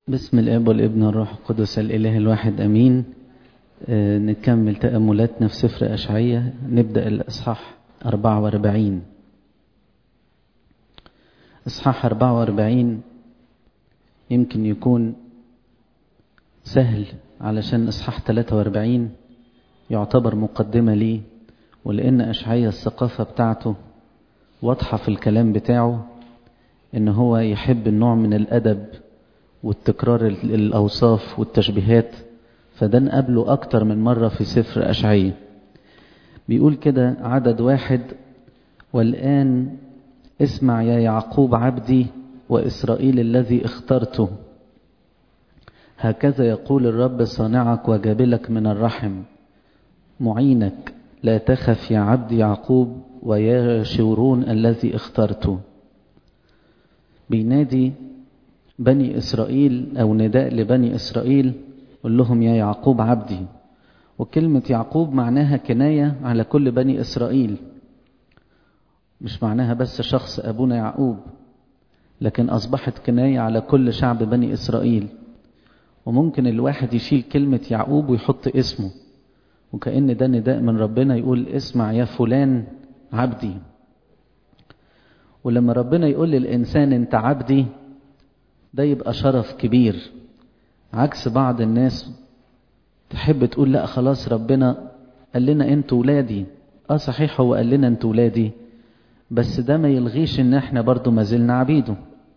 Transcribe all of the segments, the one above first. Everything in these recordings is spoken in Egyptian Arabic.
بسم الاب والابن والروح القدس الاله الواحد امين آه نكمل تاملاتنا في سفر اشعياء نبدا الاصحاح 44 اصحاح 44 يمكن يكون سهل علشان اصحاح 43 يعتبر مقدمه ليه ولان اشعياء الثقافه بتاعته واضحه في الكلام بتاعه ان هو يحب النوع من الادب والتكرار الأوصاف والتشبيهات فده نقابله أكتر من مرة في سفر أشعية بيقول كده عدد واحد والآن اسمع يا يعقوب عبدي وإسرائيل الذي اخترته هكذا يقول الرب صانعك وجابلك من الرحم معينك لا تخف يا عبد يعقوب ويا شورون الذي اخترته بينادي بني إسرائيل أو نداء لبني إسرائيل قل لهم يا يعقوب عبدي وكلمة يعقوب معناها كناية على كل بني إسرائيل مش معناها بس شخص أبونا يعقوب لكن أصبحت كناية على كل شعب بني إسرائيل وممكن الواحد يشيل كلمة يعقوب ويحط اسمه وكأن ده نداء من ربنا يقول اسمع يا فلان عبدي ولما ربنا يقول للإنسان انت عبدي ده يبقى شرف كبير عكس بعض الناس تحب تقول لا خلاص ربنا قال لنا انتوا ولادي اه صحيح هو قال لنا انتوا ولادي بس ده ما يلغيش ان احنا برضو ما زلنا عبيده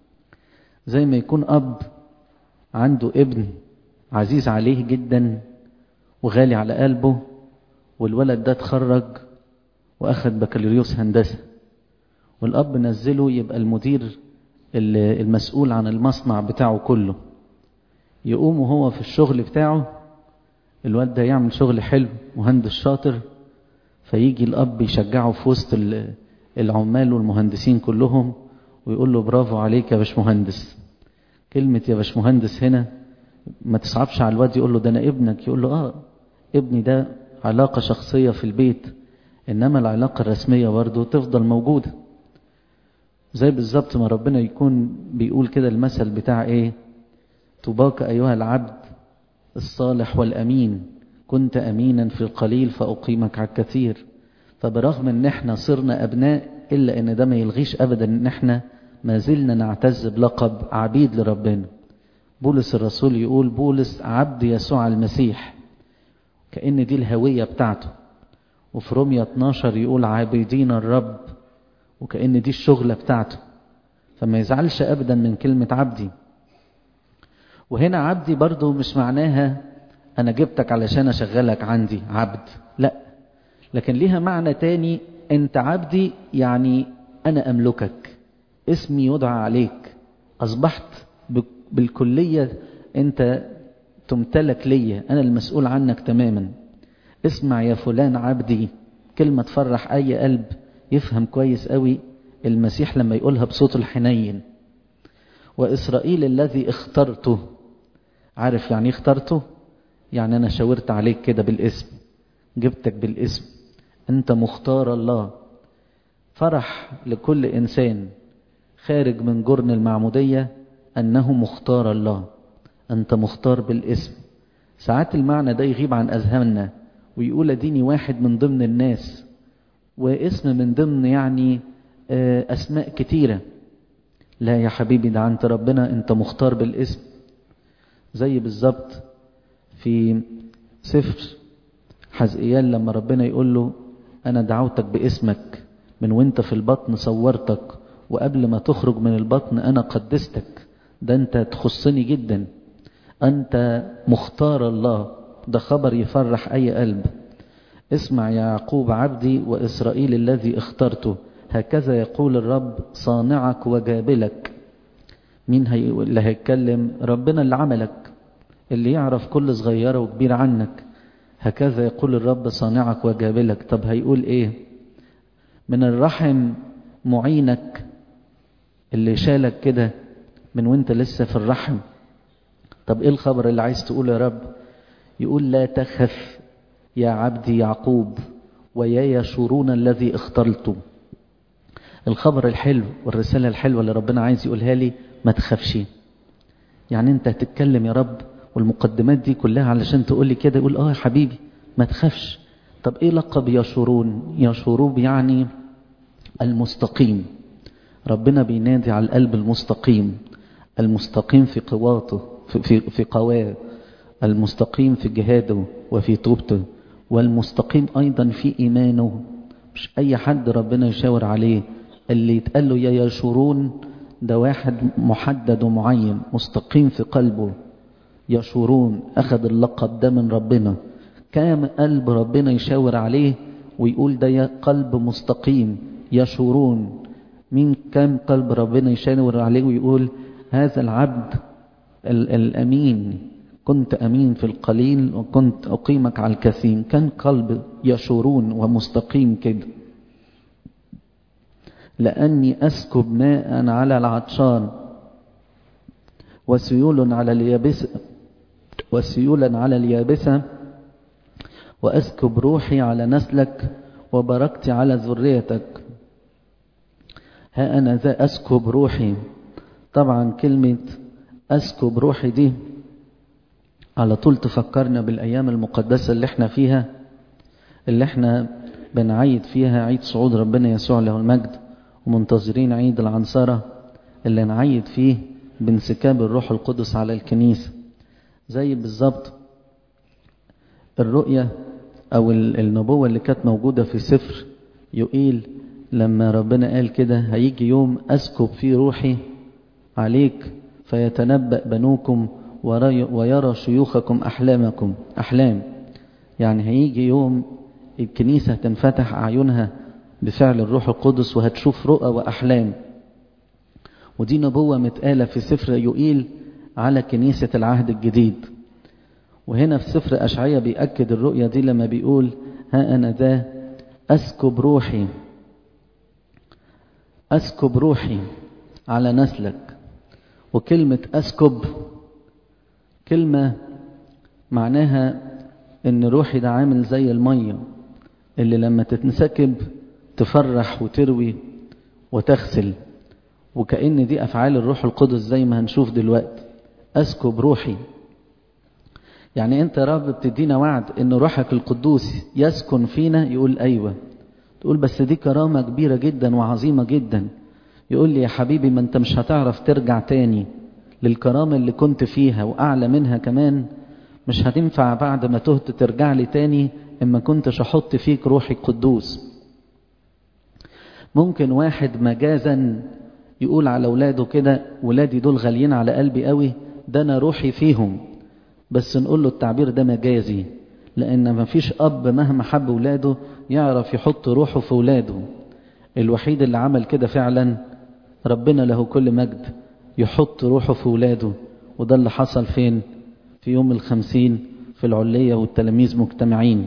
زي ما يكون اب عنده ابن عزيز عليه جدا وغالي على قلبه والولد ده اتخرج واخد بكالوريوس هندسه والاب نزله يبقى المدير المسؤول عن المصنع بتاعه كله يقوم وهو في الشغل بتاعه الواد ده يعمل شغل حلو مهندس شاطر فيجي الأب يشجعه في وسط العمال والمهندسين كلهم ويقول له برافو عليك يا باشمهندس كلمة يا باشمهندس هنا ما تصعبش على الواد يقول له ده أنا ابنك يقول له آه ابني ده علاقة شخصية في البيت إنما العلاقة الرسمية برضه تفضل موجودة زي بالظبط ما ربنا يكون بيقول كده المثل بتاع ايه طوباك ايها العبد الصالح والامين كنت امينا في القليل فاقيمك على الكثير فبرغم ان احنا صرنا ابناء الا ان ده ما يلغيش ابدا ان احنا ما زلنا نعتز بلقب عبيد لربنا بولس الرسول يقول بولس عبد يسوع المسيح كأن دي الهوية بتاعته وفي رومية 12 يقول عابدين الرب وكأن دي الشغلة بتاعته فما يزعلش أبدا من كلمة عبدي وهنا عبدي برضو مش معناها أنا جبتك علشان أشغلك عندي عبد لا لكن ليها معنى تاني أنت عبدي يعني أنا أملكك اسمي يدعى عليك أصبحت بالكلية أنت تمتلك ليا أنا المسؤول عنك تماما اسمع يا فلان عبدي كلمة تفرح أي قلب يفهم كويس قوي المسيح لما يقولها بصوت الحنين وإسرائيل الذي اخترته عارف يعني اخترته يعني أنا شاورت عليك كده بالاسم جبتك بالاسم أنت مختار الله فرح لكل إنسان خارج من جرن المعمودية أنه مختار الله أنت مختار بالاسم ساعات المعنى ده يغيب عن أذهاننا ويقول أديني واحد من ضمن الناس واسم من ضمن يعني أسماء كتيرة لا يا حبيبي ده عند ربنا أنت مختار بالاسم زي بالظبط في سفر حزقيال لما ربنا يقول له أنا دعوتك باسمك من وانت في البطن صورتك وقبل ما تخرج من البطن أنا قدستك ده أنت تخصني جدا أنت مختار الله ده خبر يفرح أي قلب اسمع يا يعقوب عبدي وإسرائيل الذي اخترته هكذا يقول الرب صانعك وجابلك مين هي اللي هيتكلم ربنا اللي عملك اللي يعرف كل صغيرة وكبير عنك هكذا يقول الرب صانعك وجابلك طب هيقول ايه من الرحم معينك اللي شالك كده من وانت لسه في الرحم طب ايه الخبر اللي عايز تقول يا رب يقول لا تخف يا عبدي يعقوب ويا يشورون الذي اخترته الخبر الحلو والرسالة الحلوة اللي ربنا عايز يقولها لي ما تخافش يعني انت هتتكلم يا رب والمقدمات دي كلها علشان تقول لي كده يقول اه يا حبيبي ما تخافش طب ايه لقب يشورون يشورون يعني المستقيم ربنا بينادي على القلب المستقيم المستقيم في قواته في, في, في قواه المستقيم في جهاده وفي توبته والمستقيم أيضا في إيمانه مش أي حد ربنا يشاور عليه اللي يتقال له يا يشورون ده واحد محدد ومعين مستقيم في قلبه يشورون أخذ اللقب ده من ربنا كام قلب ربنا يشاور عليه ويقول ده قلب مستقيم يشورون مين كام قلب ربنا يشاور عليه ويقول هذا العبد الأمين كنت أمين في القليل وكنت أقيمك على الكثير كان قلب يشورون ومستقيم كده لأني أسكب ماء على العطشان وسيول على اليابسة وسيولا على اليابسة وأسكب روحي على نسلك وبركت على ذريتك ها أنا ذا أسكب روحي طبعا كلمة أسكب روحي دي على طول تفكرنا بالأيام المقدسة اللي احنا فيها اللي احنا بنعيد فيها عيد صعود ربنا يسوع له المجد ومنتظرين عيد العنصرة اللي نعيد فيه بانسكاب الروح القدس على الكنيسة زي بالظبط الرؤية أو النبوة اللي كانت موجودة في سفر يقيل لما ربنا قال كده هيجي يوم أسكب فيه روحي عليك فيتنبأ بنوكم ويرى شيوخكم أحلامكم أحلام يعني هيجي يوم الكنيسة تنفتح أعينها بفعل الروح القدس وهتشوف رؤى وأحلام ودي نبوة متقالة في سفر يقيل على كنيسة العهد الجديد وهنا في سفر أشعية بيأكد الرؤية دي لما بيقول ها أنا ذا أسكب روحي أسكب روحي على نسلك وكلمة أسكب كلمة معناها إن روحي ده عامل زي المية اللي لما تتنسكب تفرح وتروي وتغسل وكأن دي أفعال الروح القدس زي ما هنشوف دلوقتي أسكب روحي يعني أنت يا رب بتدينا وعد إن روحك القدوس يسكن فينا يقول أيوة تقول بس دي كرامة كبيرة جدا وعظيمة جدا يقول لي يا حبيبي ما أنت مش هتعرف ترجع تاني للكرامة اللي كنت فيها وأعلى منها كمان مش هتنفع بعد ما تهت ترجع لي تاني إما كنتش أحط فيك روحي القدوس ممكن واحد مجازا يقول على أولاده كده ولادي دول غاليين على قلبي قوي ده أنا روحي فيهم بس نقول له التعبير ده مجازي لأن مفيش أب مهما حب ولاده يعرف يحط روحه في ولاده الوحيد اللي عمل كده فعلا ربنا له كل مجد يحط روحه في ولاده وده اللي حصل فين في يوم الخمسين في العلية والتلاميذ مجتمعين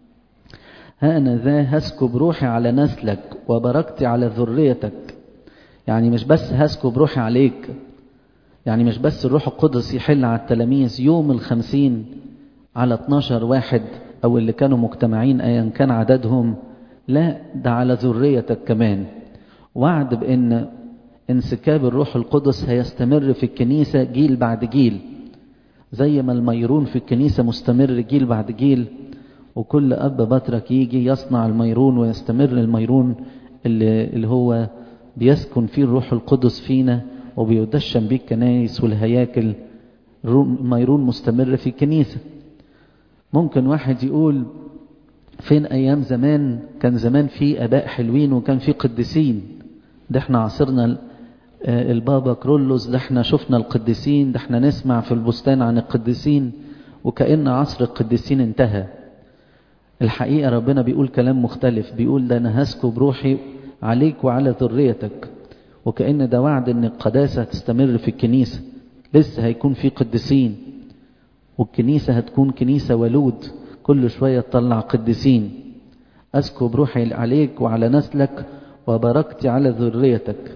ها أنا ذا هسكب روحي على نسلك وبركت على ذريتك يعني مش بس هسكب روحي عليك يعني مش بس الروح القدس يحل على التلاميذ يوم الخمسين على 12 واحد أو اللي كانوا مجتمعين أيا كان عددهم لا ده على ذريتك كمان وعد بأن انسكاب الروح القدس هيستمر في الكنيسة جيل بعد جيل زي ما الميرون في الكنيسة مستمر جيل بعد جيل وكل أب بطرك يجي يصنع الميرون ويستمر الميرون اللي, اللي هو بيسكن فيه الروح القدس فينا وبيدشن بيه الكنائس والهياكل ميرون مستمر في الكنيسة ممكن واحد يقول فين أيام زمان كان زمان في أباء حلوين وكان في قديسين ده احنا عصرنا البابا كرولوس ده احنا شفنا القديسين ده احنا نسمع في البستان عن القديسين وكأن عصر القديسين انتهى الحقيقة ربنا بيقول كلام مختلف بيقول ده أنا هسكب روحي عليك وعلى ذريتك وكأن ده وعد أن القداسة تستمر في الكنيسة لسه هيكون في قديسين والكنيسة هتكون كنيسة ولود كل شوية تطلع قديسين أسكب روحي عليك وعلى نسلك وبركت على ذريتك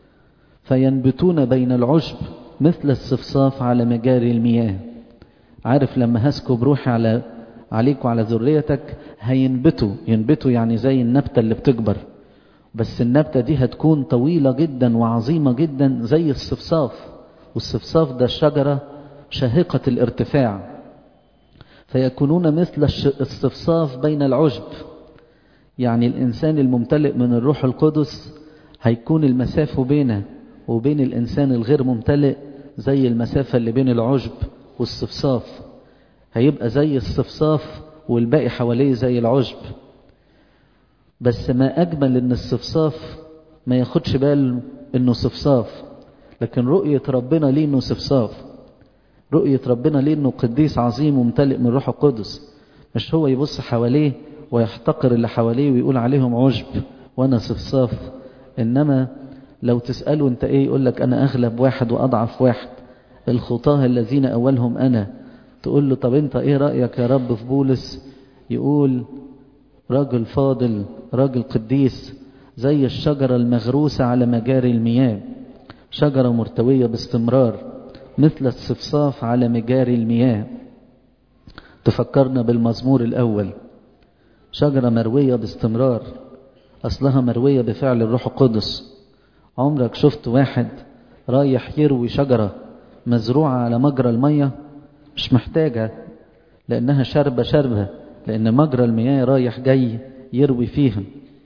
فينبتون بين العشب مثل الصفصاف على مجاري المياه عارف لما هسكب روحي على عليك وعلى ذريتك هينبتوا ينبتوا يعني زي النبتة اللي بتكبر بس النبتة دي هتكون طويلة جدا وعظيمة جدا زي الصفصاف والصفصاف ده الشجرة شاهقة الارتفاع فيكونون مثل الصفصاف بين العشب يعني الإنسان الممتلئ من الروح القدس هيكون المسافة بينه وبين الإنسان الغير ممتلئ زي المسافة اللي بين العشب والصفصاف هيبقى زي الصفصاف والباقي حواليه زي العشب بس ما أجمل إن الصفصاف ما ياخدش باله إنه صفصاف لكن رؤية ربنا ليه إنه صفصاف رؤية ربنا ليه إنه قديس عظيم وممتلئ من روح القدس مش هو يبص حواليه ويحتقر اللي حواليه ويقول عليهم عشب وأنا صفصاف إنما لو تسأله أنت إيه يقول لك أنا أغلب واحد وأضعف واحد الخطاه الذين أولهم أنا تقول له طب أنت إيه رأيك يا رب في بولس يقول راجل فاضل راجل قديس زي الشجرة المغروسة على مجاري المياه شجرة مرتوية باستمرار مثل الصفصاف على مجاري المياه تفكرنا بالمزمور الأول شجرة مروية باستمرار أصلها مروية بفعل الروح القدس عمرك شفت واحد رايح يروي شجرة مزروعة على مجرى المية مش محتاجة لأنها شربة شربة لأن مجرى المياه رايح جاي يروي فيها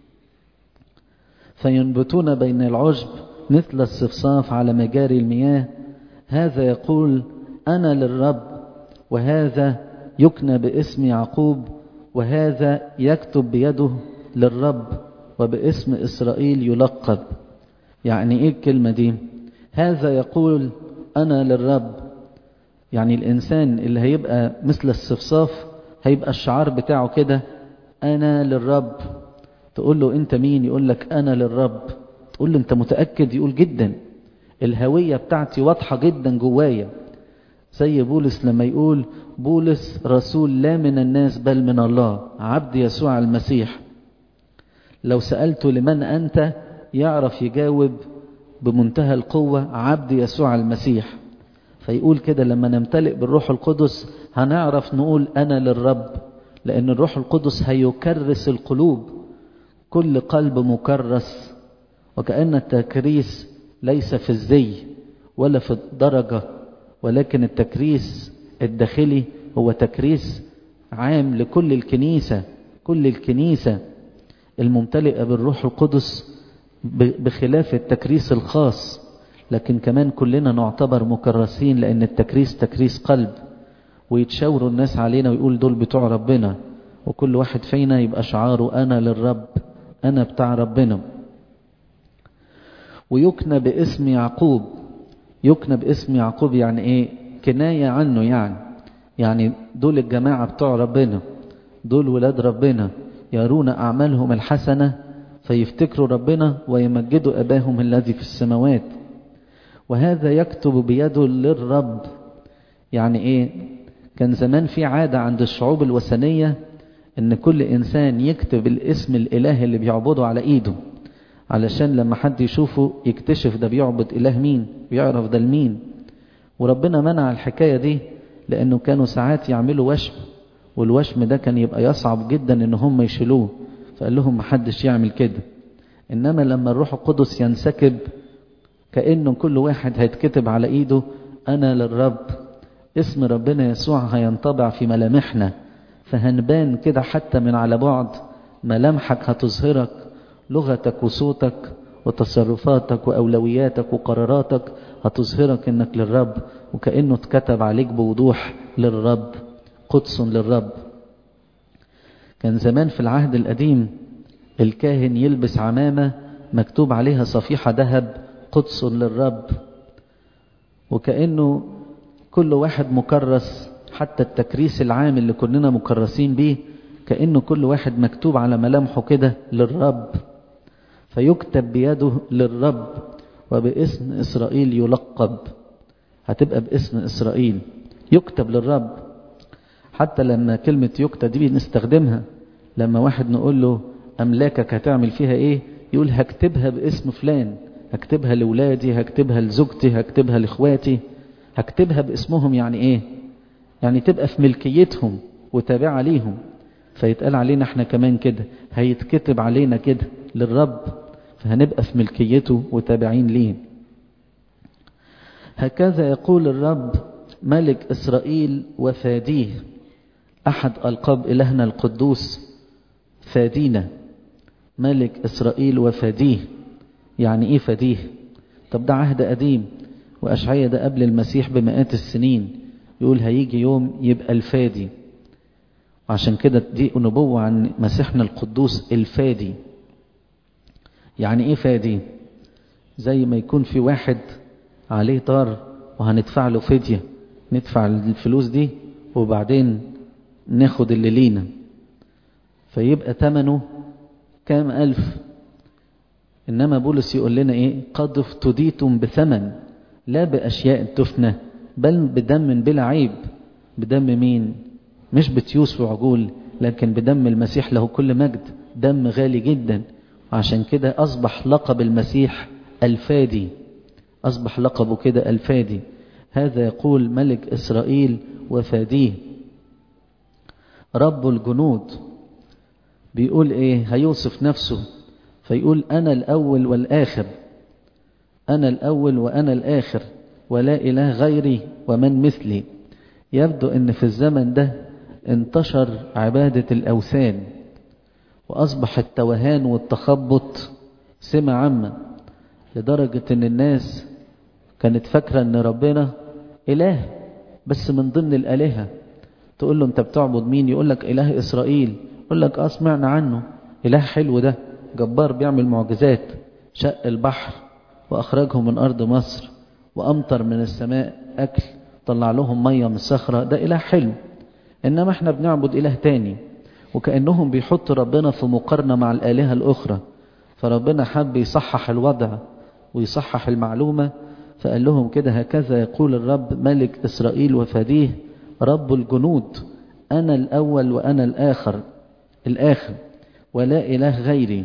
فينبتون بين العشب مثل الصفصاف على مجاري المياه هذا يقول أنا للرب وهذا يكنى باسم يعقوب وهذا يكتب بيده للرب وباسم إسرائيل يلقب يعني إيه الكلمة دي هذا يقول أنا للرب يعني الإنسان اللي هيبقى مثل الصفصاف هيبقى الشعار بتاعه كده أنا للرب تقول له أنت مين يقول لك أنا للرب تقول له أنت متأكد يقول جدا الهوية بتاعتي واضحة جدا جوايا زي بولس لما يقول بولس رسول لا من الناس بل من الله عبد يسوع المسيح لو سألته لمن أنت يعرف يجاوب بمنتهى القوة عبد يسوع المسيح فيقول كده لما نمتلئ بالروح القدس هنعرف نقول أنا للرب لأن الروح القدس هيكرس القلوب كل قلب مكرس وكأن التكريس ليس في الزي ولا في الدرجة ولكن التكريس الداخلي هو تكريس عام لكل الكنيسة كل الكنيسة الممتلئة بالروح القدس بخلاف التكريس الخاص لكن كمان كلنا نعتبر مكرسين لأن التكريس تكريس قلب ويتشاوروا الناس علينا ويقول دول بتوع ربنا وكل واحد فينا يبقى شعاره أنا للرب أنا بتاع ربنا ويكنى باسم يعقوب يكنى باسم يعقوب يعني ايه كناية عنه يعني يعني دول الجماعة بتوع ربنا دول ولاد ربنا يرون أعمالهم الحسنة فيفتكروا ربنا ويمجدوا أباهم الذي في السماوات وهذا يكتب بيده للرب يعني ايه كان زمان في عادة عند الشعوب الوثنية ان كل انسان يكتب الاسم الاله اللي بيعبده على ايده علشان لما حد يشوفه يكتشف ده بيعبد اله مين ويعرف ده المين وربنا منع الحكاية دي لانه كانوا ساعات يعملوا وشم والوشم ده كان يبقى يصعب جدا ان هم يشيلوه فقال لهم محدش يعمل كده انما لما الروح القدس ينسكب كأنه كل واحد هيتكتب على ايده انا للرب اسم ربنا يسوع هينطبع في ملامحنا فهنبان كده حتى من على بعد ملامحك هتظهرك لغتك وصوتك وتصرفاتك وأولوياتك وقراراتك هتظهرك انك للرب وكأنه اتكتب عليك بوضوح للرب قدس للرب كان زمان في العهد القديم الكاهن يلبس عمامة مكتوب عليها صفيحة ذهب قدس للرب وكأنه كل واحد مكرس حتى التكريس العام اللي كلنا مكرسين بيه كأنه كل واحد مكتوب على ملامحه كده للرب فيكتب بيده للرب وباسم إسرائيل يلقب هتبقى باسم إسرائيل يكتب للرب حتى لما كلمة يكتب دي بنستخدمها لما واحد نقول له أملاكك هتعمل فيها إيه يقول هكتبها باسم فلان هكتبها لولادي هكتبها لزوجتي هكتبها لإخواتي هكتبها باسمهم يعني إيه يعني تبقى في ملكيتهم وتابعة ليهم فيتقال علينا احنا كمان كده هيتكتب علينا كده للرب فهنبقى في ملكيته وتابعين ليه هكذا يقول الرب ملك إسرائيل وفاديه أحد ألقاب إلهنا القدوس فادينا ملك إسرائيل وفاديه يعني إيه فديه طب ده عهد قديم وأشعية ده قبل المسيح بمئات السنين يقول هيجي يوم يبقى الفادي عشان كده دي نبوة عن مسيحنا القدوس الفادي يعني ايه فادي زي ما يكون في واحد عليه طار وهندفع له فدية ندفع الفلوس دي وبعدين ناخد اللي لينا فيبقى ثمنه كام ألف إنما بولس يقول لنا إيه قد افتديتم بثمن لا بأشياء تفنى بل بدم بلا عيب بدم مين مش بتيوس وعجول لكن بدم المسيح له كل مجد دم غالي جدا وعشان كده أصبح لقب المسيح الفادي أصبح لقبه كده الفادي هذا يقول ملك إسرائيل وفاديه رب الجنود بيقول ايه هيوصف نفسه فيقول انا الاول والاخر انا الاول وانا الاخر ولا اله غيري ومن مثلي يبدو ان في الزمن ده انتشر عبادة الاوثان واصبح التوهان والتخبط سمة عامة لدرجة ان الناس كانت فاكرة ان ربنا اله بس من ضمن الالهة تقول له انت بتعبد مين يقول لك اله اسرائيل يقول لك اه سمعنا عنه اله حلو ده جبار بيعمل معجزات شق البحر واخرجهم من ارض مصر وامطر من السماء اكل طلع لهم ميه من الصخره ده اله حلو انما احنا بنعبد اله تاني وكانهم بيحطوا ربنا في مقارنه مع الالهه الاخرى فربنا حب يصحح الوضع ويصحح المعلومه فقال لهم كده هكذا يقول الرب ملك اسرائيل وفديه رب الجنود انا الاول وانا الاخر الآخر ولا إله غيري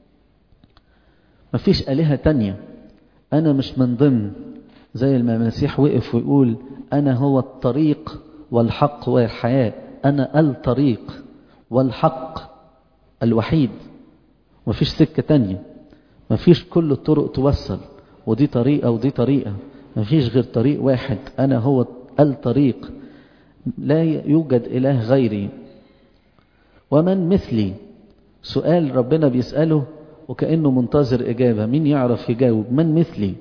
مفيش آلهة تانية أنا مش من ضمن زي ما المسيح وقف ويقول أنا هو الطريق والحق والحياة أنا الطريق والحق الوحيد مفيش سكة تانية مفيش كل الطرق توصل ودي طريقة ودي طريقة مفيش غير طريق واحد أنا هو الطريق لا يوجد إله غيري ومن مثلي سؤال ربنا بيسأله وكأنه منتظر إجابة مين يعرف يجاوب من مثلي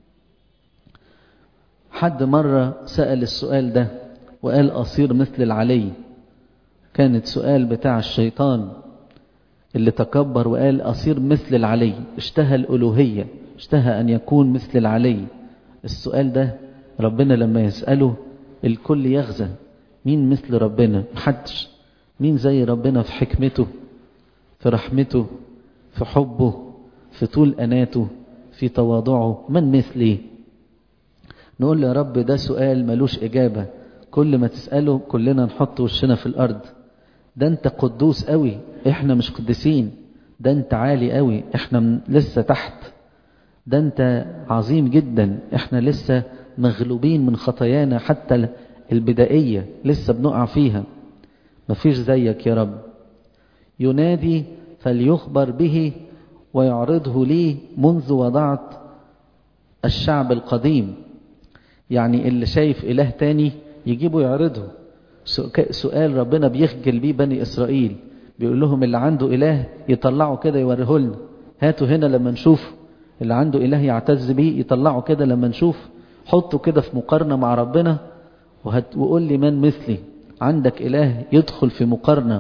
حد مرة سأل السؤال ده وقال أصير مثل العلي كانت سؤال بتاع الشيطان اللي تكبر وقال أصير مثل العلي اشتهى الألوهية اشتهى أن يكون مثل العلي السؤال ده ربنا لما يسأله الكل يغزى مين مثل ربنا محدش مين زي ربنا في حكمته في رحمته في حبه في طول أناته في تواضعه من مثلي نقول يا رب ده سؤال ملوش إجابة كل ما تسأله كلنا نحط وشنا في الأرض ده أنت قدوس قوي إحنا مش قدسين ده أنت عالي قوي إحنا لسه تحت ده أنت عظيم جدا إحنا لسه مغلوبين من خطايانا حتى البدائية لسه بنقع فيها مفيش زيك يا رب ينادي فليخبر به ويعرضه لي منذ وضعت الشعب القديم يعني اللي شايف إله تاني يجيبه يعرضه سؤال ربنا بيخجل بيه بني إسرائيل بيقول لهم اللي عنده إله يطلعه كده يوريه لنا هاتوا هنا لما نشوف اللي عنده إله يعتز بيه يطلعه كده لما نشوف حطه كده في مقارنة مع ربنا وقول لي من مثلي عندك إله يدخل في مقارنة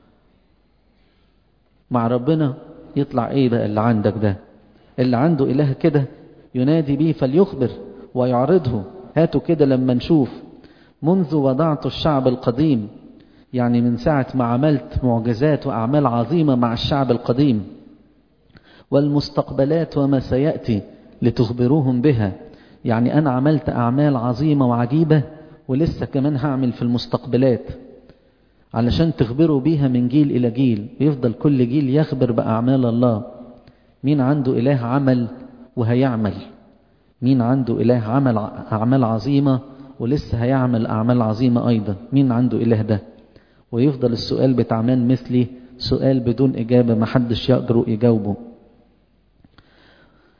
مع ربنا يطلع ايه بقى اللي عندك ده اللي عنده إله كده ينادي به فليخبر ويعرضه هاتوا كده لما نشوف منذ وضعت الشعب القديم يعني من ساعة ما عملت معجزات وأعمال عظيمة مع الشعب القديم والمستقبلات وما سيأتي لتخبروهم بها يعني أنا عملت أعمال عظيمة وعجيبة ولسه كمان هعمل في المستقبلات علشان تخبروا بيها من جيل إلى جيل يفضل كل جيل يخبر بأعمال الله مين عنده إله عمل وهيعمل مين عنده إله عمل أعمال عظيمة ولسه هيعمل أعمال عظيمة أيضا مين عنده إله ده ويفضل السؤال بتاع من مثلي سؤال بدون إجابة محدش يقدر يجاوبه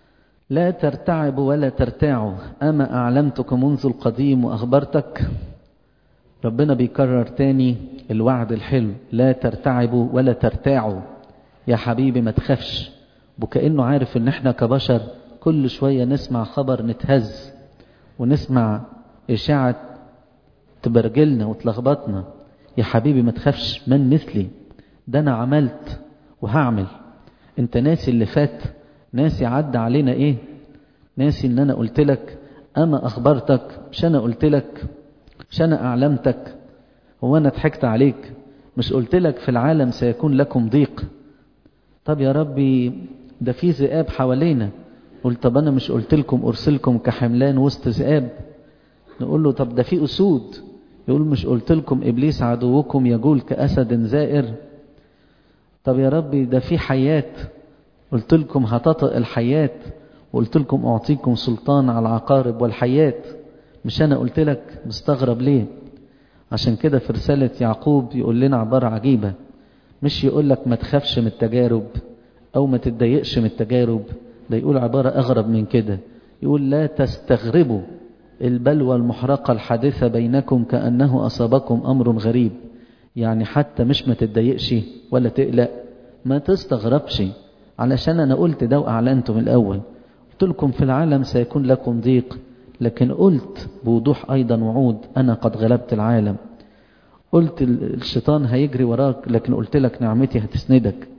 لا ترتعب ولا ترتاعوا أما أعلمتك منذ القديم وأخبرتك ربنا بيكرر تاني الوعد الحلو لا ترتعبوا ولا ترتاعوا يا حبيبي ما تخافش وكأنه عارف ان احنا كبشر كل شوية نسمع خبر نتهز ونسمع إشاعة تبرجلنا وتلخبطنا يا حبيبي ما تخافش من مثلي ده أنا عملت وهعمل انت ناسي اللي فات ناسي عدى علينا ايه ناسي ان انا قلت لك اما اخبرتك مش انا قلت لك مش انا اعلمتك هو انا ضحكت عليك مش قلت لك في العالم سيكون لكم ضيق طب يا ربي ده في ذئاب حوالينا قلت طب انا مش قلت لكم ارسلكم كحملان وسط ذئاب نقول له طب ده في اسود يقول مش قلت لكم ابليس عدوكم يجول كاسد زائر طب يا ربي ده في حيات قلت لكم هتطئ الحيات وقلت لكم اعطيكم سلطان على العقارب والحيات مش انا قلت لك مستغرب ليه عشان كده في رسالة يعقوب يقول لنا عبارة عجيبة مش يقول لك ما تخافش من التجارب او ما تتضايقش من التجارب ده يقول عبارة اغرب من كده يقول لا تستغربوا البلوى المحرقة الحادثة بينكم كأنه أصابكم أمر غريب يعني حتى مش ما تتضايقش ولا تقلق ما تستغربش علشان أنا قلت ده وأعلنته من الأول قلت لكم في العالم سيكون لكم ضيق لكن قلت بوضوح أيضا وعود أنا قد غلبت العالم قلت الشيطان هيجري وراك لكن قلت لك نعمتي هتسندك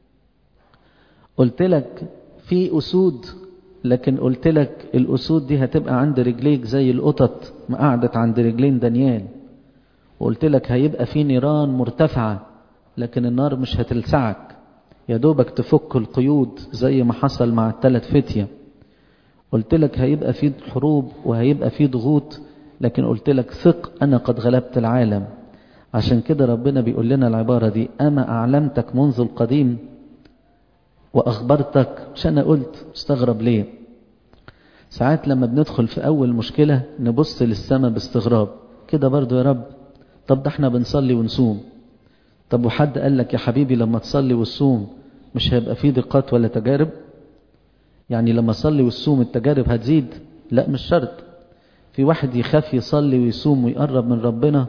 قلت لك في أسود لكن قلت لك الأسود دي هتبقى عند رجليك زي القطط ما قعدت عند رجلين دانيال وقلت لك هيبقى في نيران مرتفعة لكن النار مش هتلسعك يا دوبك تفك القيود زي ما حصل مع الثلاث فتية قلت لك هيبقى في حروب وهيبقى في ضغوط لكن قلت لك ثق أنا قد غلبت العالم عشان كده ربنا بيقول لنا العبارة دي أما أعلمتك منذ القديم وأخبرتك مش أنا قلت استغرب ليه ساعات لما بندخل في أول مشكلة نبص للسماء باستغراب كده برضو يا رب طب ده احنا بنصلي ونصوم طب وحد قال لك يا حبيبي لما تصلي وتصوم مش هيبقى فيه ضيقات ولا تجارب يعني لما تصلي وتصوم التجارب هتزيد لا مش شرط في واحد يخاف يصلي ويصوم ويقرب من ربنا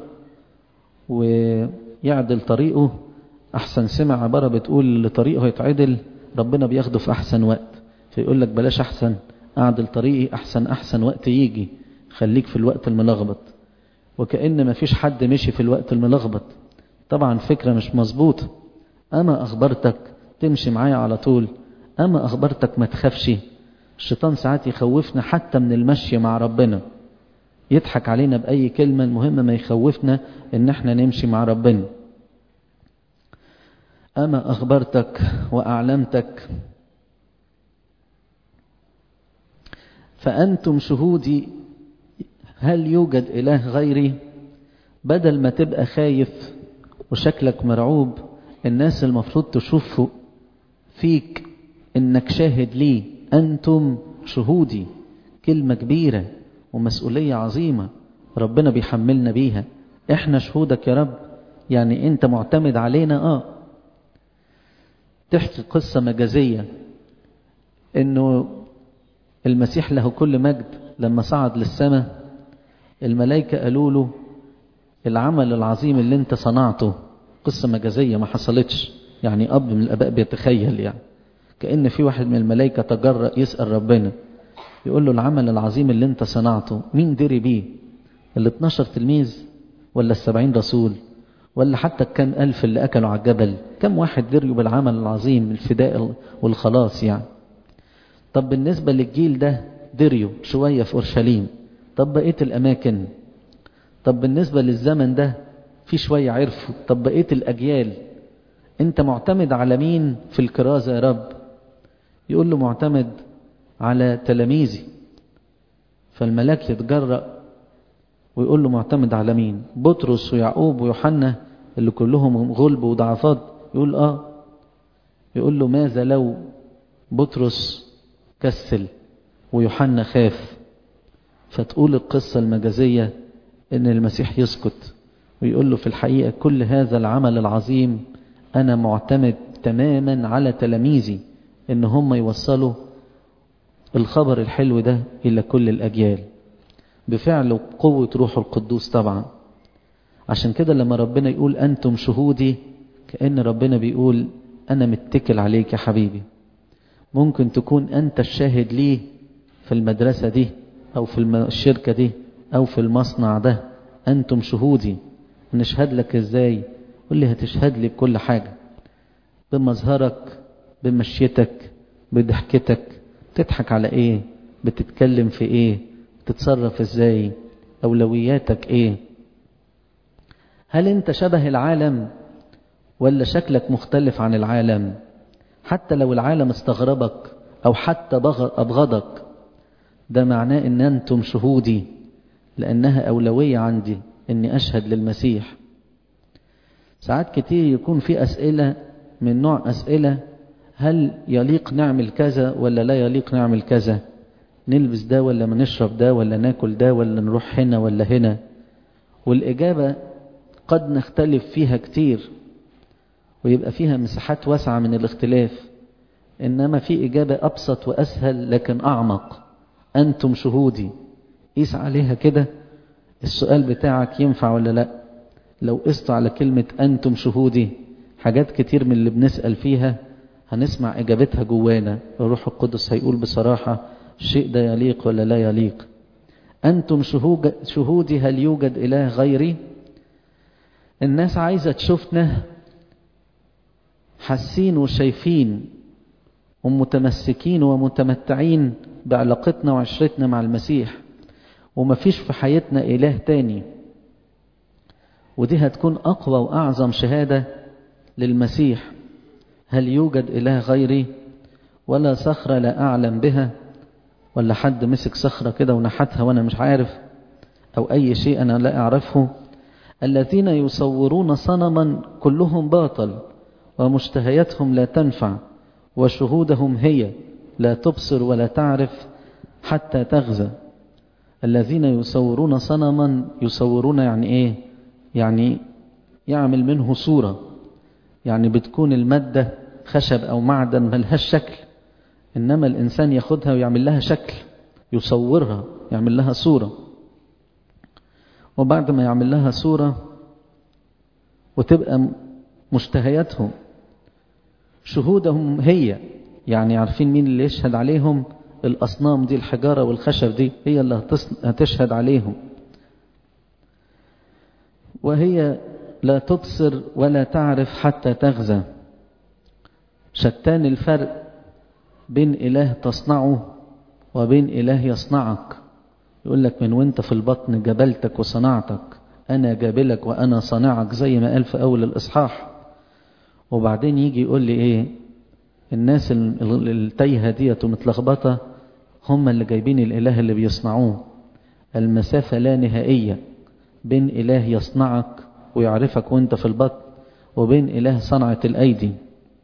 ويعدل طريقه أحسن سمع عبارة بتقول اللي طريقه يتعدل ربنا بياخده في أحسن وقت فيقول لك بلاش أحسن أعدل طريقي أحسن أحسن وقت يجي خليك في الوقت الملخبط وكأن ما فيش حد مشي في الوقت الملخبط طبعا فكرة مش مظبوطة أما أخبرتك تمشي معايا على طول أما أخبرتك ما تخافش الشيطان ساعات يخوفنا حتى من المشي مع ربنا يضحك علينا بأي كلمة المهم ما يخوفنا إن احنا نمشي مع ربنا أما أخبرتك وأعلمتك فأنتم شهودي هل يوجد إله غيري بدل ما تبقى خايف وشكلك مرعوب الناس المفروض تشوف فيك إنك شاهد لي أنتم شهودي كلمة كبيرة ومسؤولية عظيمة ربنا بيحملنا بيها احنا شهودك يا رب يعني انت معتمد علينا اه تحكي قصة مجازية انه المسيح له كل مجد لما صعد للسماء الملائكة قالوا له العمل العظيم اللي انت صنعته قصة مجازية ما حصلتش يعني اب من الاباء بيتخيل يعني كأن في واحد من الملائكة تجرأ يسأل ربنا يقول له العمل العظيم اللي انت صنعته مين دري بيه ال 12 تلميذ ولا السبعين رسول ولا حتى كم ألف اللي أكلوا على الجبل كم واحد دريوا بالعمل العظيم الفداء والخلاص يعني طب بالنسبة للجيل ده دريوا شوية في أورشليم طب بقية الأماكن طب بالنسبة للزمن ده في شوية عرفوا طب بقية الأجيال أنت معتمد على مين في الكرازة يا رب يقول له معتمد على تلاميذي فالملاك يتجرأ ويقول له معتمد على مين بطرس ويعقوب ويوحنا اللي كلهم غلب وضعفات يقول اه يقول له ماذا لو بطرس كسل ويوحنا خاف فتقول القصة المجازية ان المسيح يسكت ويقول له في الحقيقة كل هذا العمل العظيم انا معتمد تماما على تلاميذي ان هم يوصلوا الخبر الحلو ده إلى كل الأجيال بفعل وقوة روح القدوس طبعا عشان كده لما ربنا يقول أنتم شهودي كأن ربنا بيقول أنا متكل عليك يا حبيبي ممكن تكون أنت الشاهد لي في المدرسة دي أو في الشركة دي أو في المصنع ده أنتم شهودي نشهد لك إزاي قل لي هتشهد لي بكل حاجة بمظهرك بمشيتك بضحكتك تضحك على ايه بتتكلم في ايه تتصرف ازاي اولوياتك ايه هل انت شبه العالم ولا شكلك مختلف عن العالم حتى لو العالم استغربك او حتى ابغضك ده معناه ان انتم شهودي لانها اولوية عندي اني اشهد للمسيح ساعات كتير يكون في اسئلة من نوع اسئلة هل يليق نعمل كذا ولا لا يليق نعمل كذا نلبس ده ولا ما نشرب ده ولا ناكل ده ولا نروح هنا ولا هنا والإجابة قد نختلف فيها كتير ويبقى فيها مساحات واسعة من الاختلاف إنما في إجابة أبسط وأسهل لكن أعمق أنتم شهودي قيس عليها كده السؤال بتاعك ينفع ولا لا لو قست على كلمة أنتم شهودي حاجات كتير من اللي بنسأل فيها هنسمع إجابتها جوانا الروح القدس هيقول بصراحة الشيء ده يليق ولا لا يليق أنتم شهودي هل يوجد إله غيري الناس عايزة تشوفنا حاسين وشايفين ومتمسكين ومتمتعين بعلاقتنا وعشرتنا مع المسيح ومفيش في حياتنا إله تاني ودي هتكون أقوى وأعظم شهادة للمسيح هل يوجد إله غيري ولا صخرة لا أعلم بها ولا حد مسك صخرة كده ونحتها وأنا مش عارف أو أي شيء أنا لا أعرفه الذين يصورون صنما كلهم باطل ومشتهياتهم لا تنفع وشهودهم هي لا تبصر ولا تعرف حتى تغزى الذين يصورون صنما يصورون يعني ايه يعني يعمل منه صورة يعني بتكون المادة خشب أو معدن ملهاش شكل إنما الإنسان ياخدها ويعمل لها شكل يصورها يعمل لها صورة وبعد ما يعمل لها صورة وتبقى مشتهياتهم شهودهم هي يعني عارفين مين اللي يشهد عليهم الأصنام دي الحجارة والخشب دي هي اللي هتشهد عليهم وهي لا تبصر ولا تعرف حتى تغزى شتان الفرق بين إله تصنعه وبين إله يصنعك يقول لك من وانت في البطن جبلتك وصنعتك أنا جابلك وأنا صانعك زي ما قال في أول الإصحاح وبعدين يجي يقول لي إيه الناس التايهة ديت ومتلخبطة هم اللي جايبين الإله اللي بيصنعوه المسافة لا نهائية بين إله يصنعك ويعرفك وانت في البطن وبين إله صنعة الأيدي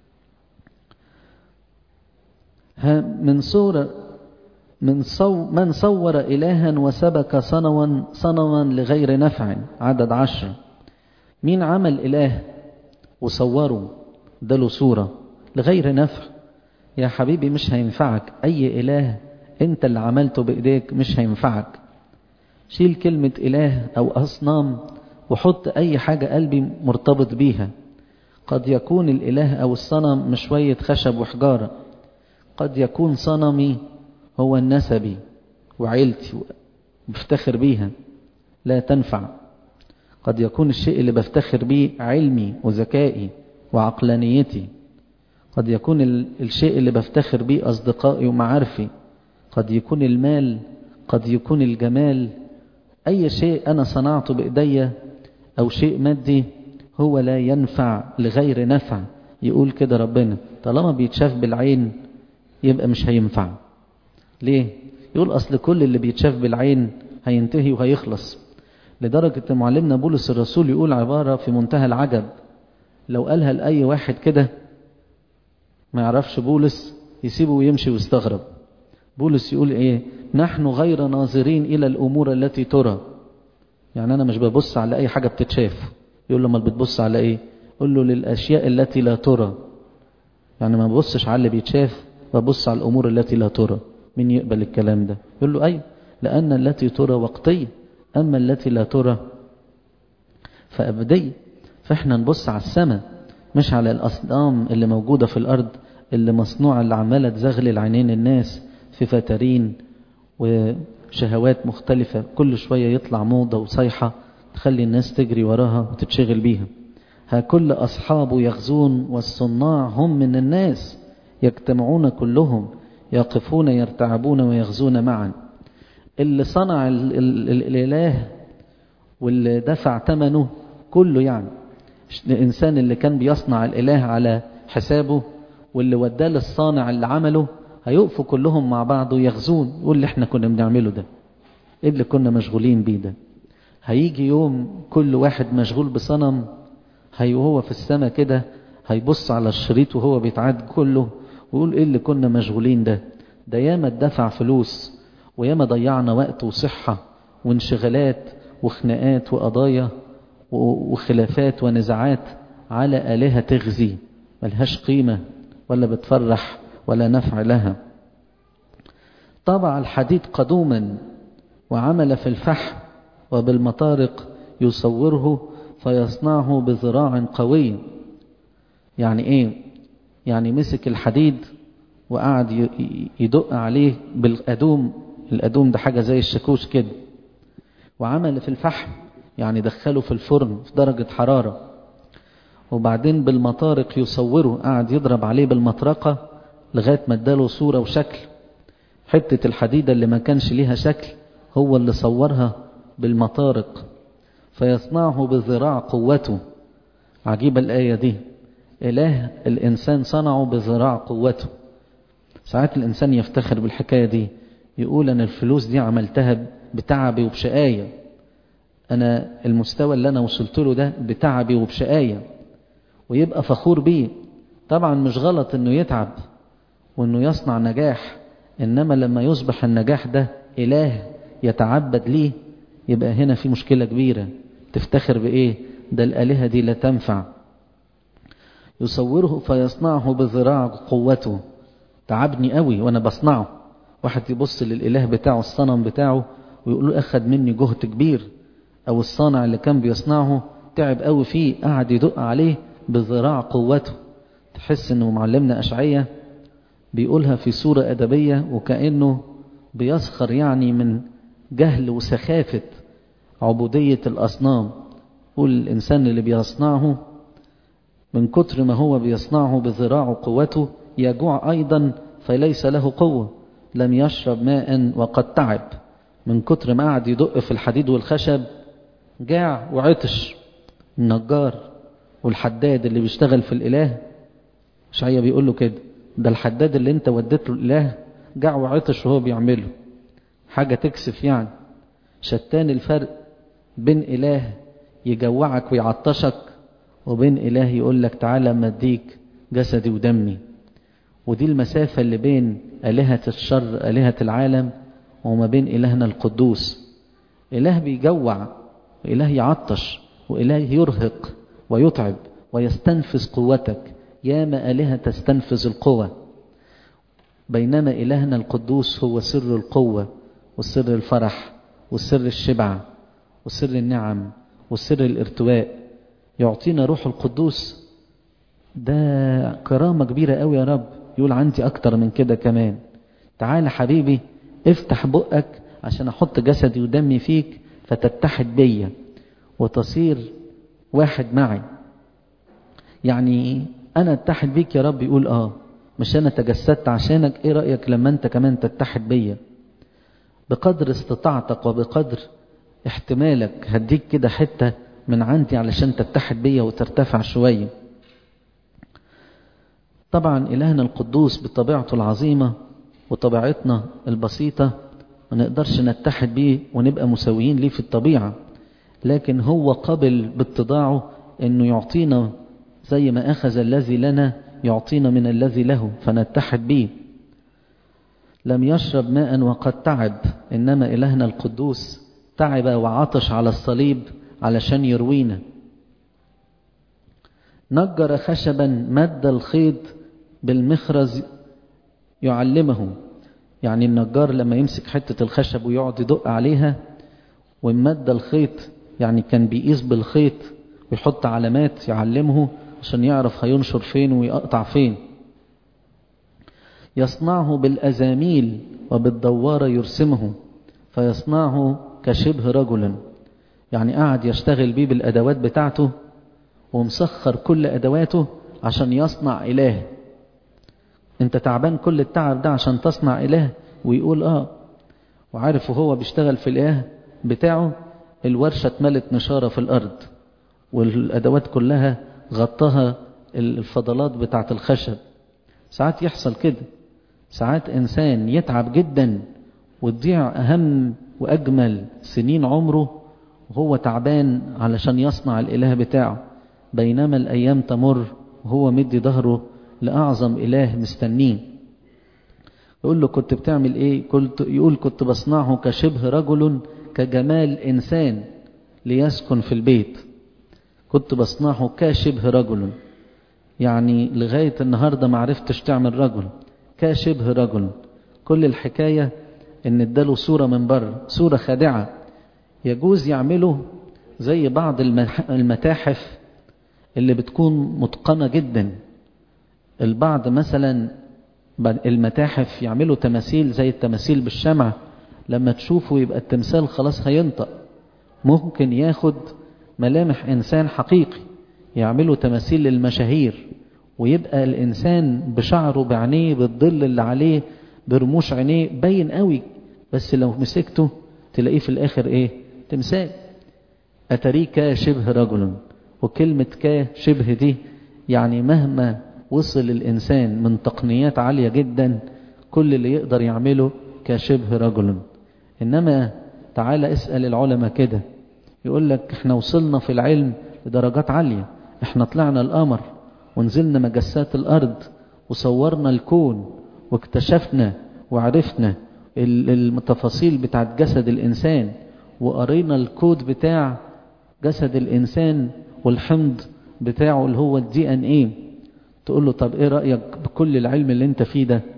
من صورة من صو من صور إلها وسبك صنوا صنوا لغير نفع عدد عشر مين عمل إله وصوره ده له صورة لغير نفع يا حبيبي مش هينفعك أي إله أنت اللي عملته بإيديك مش هينفعك شيل كلمة إله أو أصنام وحط أي حاجة قلبي مرتبط بيها قد يكون الإله أو الصنم مش شوية خشب وحجارة قد يكون صنمي هو النسبي وعيلتي بفتخر بيها لا تنفع قد يكون الشيء اللي بفتخر بيه علمي وذكائي وعقلانيتي قد يكون الشيء اللي بفتخر بيه أصدقائي ومعارفي قد يكون المال قد يكون الجمال أي شيء أنا صنعته بإيديا أو شيء مادي هو لا ينفع لغير نفع يقول كده ربنا طالما بيتشاف بالعين يبقى مش هينفع ليه يقول أصل كل اللي بيتشاف بالعين هينتهي وهيخلص لدرجة معلمنا بولس الرسول يقول عبارة في منتهى العجب لو قالها لأي واحد كده ما يعرفش بولس يسيبه ويمشي ويستغرب بولس يقول ايه نحن غير ناظرين الى الامور التي ترى يعني انا مش ببص على اي حاجة بتتشاف يقول له ما بتبص على ايه قول له للاشياء التي لا ترى يعني ما ببصش على اللي بيتشاف ببص على الامور التي لا ترى مين يقبل الكلام ده يقول له أيوه لأن التي ترى وقتية أما التي لا ترى فأبدية فإحنا نبص على السماء مش على الأصنام اللي موجودة في الأرض اللي مصنوعة اللي عمالة تزغلل عينين الناس في فترين وشهوات مختلفة كل شوية يطلع موضة وصيحة تخلي الناس تجري وراها وتتشغل بيها ها كل أصحابه يغزون والصناع هم من الناس يجتمعون كلهم يقفون يرتعبون ويغزون معا اللي صنع ال ال ال الإله واللي دفع ثمنه كله يعني الإنسان اللي كان بيصنع الإله على حسابه واللي وداه للصانع اللي عمله هيقفوا كلهم مع بعض ويغزون يقول اللي احنا كنا بنعمله ده ايه اللي كنا مشغولين بيه ده هيجي يوم كل واحد مشغول بصنم هي وهو في السماء كده هيبص على الشريط وهو بيتعاد كله ويقول ايه اللي كنا مشغولين ده ده ياما اتدفع فلوس وياما ضيعنا وقت وصحة وانشغالات وخناقات وقضايا وخلافات ونزاعات على آلهة تغزي ملهاش قيمة ولا بتفرح ولا نفع لها طبع الحديد قدوما وعمل في الفحم وبالمطارق يصوره فيصنعه بذراع قوي يعني ايه يعني مسك الحديد وقعد يدق عليه بالأدوم الأدوم ده حاجة زي الشاكوش كده وعمل في الفحم يعني دخله في الفرن في درجة حرارة وبعدين بالمطارق يصوره قعد يضرب عليه بالمطرقة لغاية ما اداله صورة وشكل حتة الحديدة اللي ما كانش ليها شكل هو اللي صورها بالمطارق فيصنعه بذراع قوته عجيبة الآية دي إله الإنسان صنعه بذراع قوته ساعات الإنسان يفتخر بالحكاية دي يقول أنا الفلوس دي عملتها بتعبي وبشقاية أنا المستوى اللي أنا وصلت له ده بتعبي وبشقاية ويبقى فخور بيه طبعا مش غلط أنه يتعب وأنه يصنع نجاح إنما لما يصبح النجاح ده إله يتعبد ليه يبقى هنا في مشكلة كبيرة تفتخر بإيه ده الآلهة دي لا تنفع يصوره فيصنعه بذراع قوته تعبني قوي وأنا بصنعه واحد يبص للإله بتاعه الصنم بتاعه ويقول له أخد مني جهد كبير أو الصانع اللي كان بيصنعه تعب قوي فيه قعد يدق عليه بذراع قوته تحس انه معلمنا أشعية بيقولها في صورة أدبية وكأنه بيسخر يعني من جهل وسخافة عبودية الأصنام قول الإنسان اللي بيصنعه من كتر ما هو بيصنعه بذراع قوته يجوع أيضا فليس له قوة لم يشرب ماء وقد تعب من كتر ما قعد يدق في الحديد والخشب جاع وعطش النجار والحداد اللي بيشتغل في الإله شعية بيقول له كده ده الحداد اللي انت وديته الإله جاع وعطش وهو بيعمله حاجة تكسف يعني شتان الفرق بين إله يجوعك ويعطشك وبين إله يقول لك تعالى اما اديك جسدي ودمي ودي المسافة اللي بين آلهة الشر آلهة العالم وما بين إلهنا القدوس إله بيجوع وإله يعطش وإله يرهق ويتعب ويستنفذ قوتك ياما آلهة تستنفذ القوة بينما إلهنا القدوس هو سر القوة والسر الفرح والسر الشبع والسر النعم والسر الارتواء يعطينا روح القدوس ده كرامة كبيرة قوي يا رب يقول عندي أكتر من كده كمان تعال حبيبي افتح بقك عشان أحط جسدي ودمي فيك فتتحد بيا وتصير واحد معي يعني أنا اتحد بيك يا رب يقول آه مش أنا تجسدت عشانك إيه رأيك لما أنت كمان تتحد بيا بقدر استطاعتك وبقدر احتمالك هديك كده حتة من عندي علشان تتحد بيا وترتفع شوية طبعا إلهنا القدوس بطبيعته العظيمة وطبيعتنا البسيطة ما نقدرش نتحد بيه ونبقى مساويين ليه في الطبيعة لكن هو قبل باتضاعه انه يعطينا زي ما اخذ الذي لنا يعطينا من الذي له فنتحد به لم يشرب ماء وقد تعب انما الهنا القدوس تعب وعطش على الصليب علشان يروينا نجر خشبا مد الخيط بالمخرز يعلمه يعني النجار لما يمسك حتة الخشب ويقعد يدق عليها ومد الخيط يعني كان بيقيس بالخيط ويحط علامات يعلمه عشان يعرف هينشر فين ويقطع فين يصنعه بالأزاميل وبالدوارة يرسمه فيصنعه كشبه رجل يعني قاعد يشتغل بيه بالأدوات بتاعته ومسخر كل أدواته عشان يصنع إله انت تعبان كل التعب ده عشان تصنع إله ويقول آه وعارف وهو بيشتغل في الإله بتاعه الورشة اتملت نشارة في الأرض والأدوات كلها غطاها الفضلات بتاعة الخشب ساعات يحصل كده ساعات إنسان يتعب جدا وتضيع أهم وأجمل سنين عمره وهو تعبان علشان يصنع الإله بتاعه بينما الأيام تمر وهو مدي ظهره لأعظم إله مستنيه يقول له كنت بتعمل إيه كنت يقول كنت بصنعه كشبه رجل كجمال إنسان ليسكن في البيت كنت بصنعه كشبه رجل يعني لغاية النهاردة ما عرفتش تعمل رجل كشبه رجل كل الحكاية ان اداله صورة من بره صورة خادعة يجوز يعمله زي بعض المتاحف اللي بتكون متقنة جدا البعض مثلا المتاحف يعملوا تماثيل زي التماثيل بالشمع لما تشوفه يبقى التمثال خلاص هينطق ممكن ياخد ملامح إنسان حقيقي يعملوا تماثيل للمشاهير ويبقى الإنسان بشعره بعينيه بالظل اللي عليه برموش عينيه باين قوي بس لو مسكته تلاقيه في الآخر إيه تمثال أتريه كشبه رجل وكلمة كشبه دي يعني مهما وصل الإنسان من تقنيات عالية جدا كل اللي يقدر يعمله كشبه رجل إنما تعالى اسأل العلماء كده يقول لك احنا وصلنا في العلم لدرجات عالية احنا طلعنا القمر ونزلنا مجسات الأرض وصورنا الكون واكتشفنا وعرفنا التفاصيل بتاعت جسد الإنسان وقرينا الكود بتاع جسد الإنسان والحمض بتاعه اللي هو الدي ان ايه تقول له طب ايه رأيك بكل العلم اللي انت فيه ده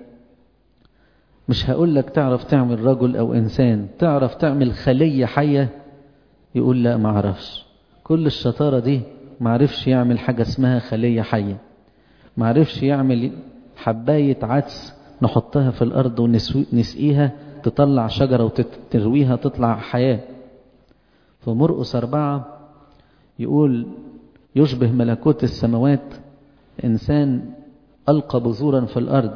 مش هقول لك تعرف تعمل رجل او انسان تعرف تعمل خلية حية يقول لا ما اعرفش كل الشطارة دي ما عرفش يعمل حاجة اسمها خلية حية ما عرفش يعمل حباية عدس نحطها في الارض ونسقيها تطلع شجرة وترويها تطلع حياة في مرقس أربعة يقول يشبه ملكوت السماوات إنسان ألقى بذورا في الأرض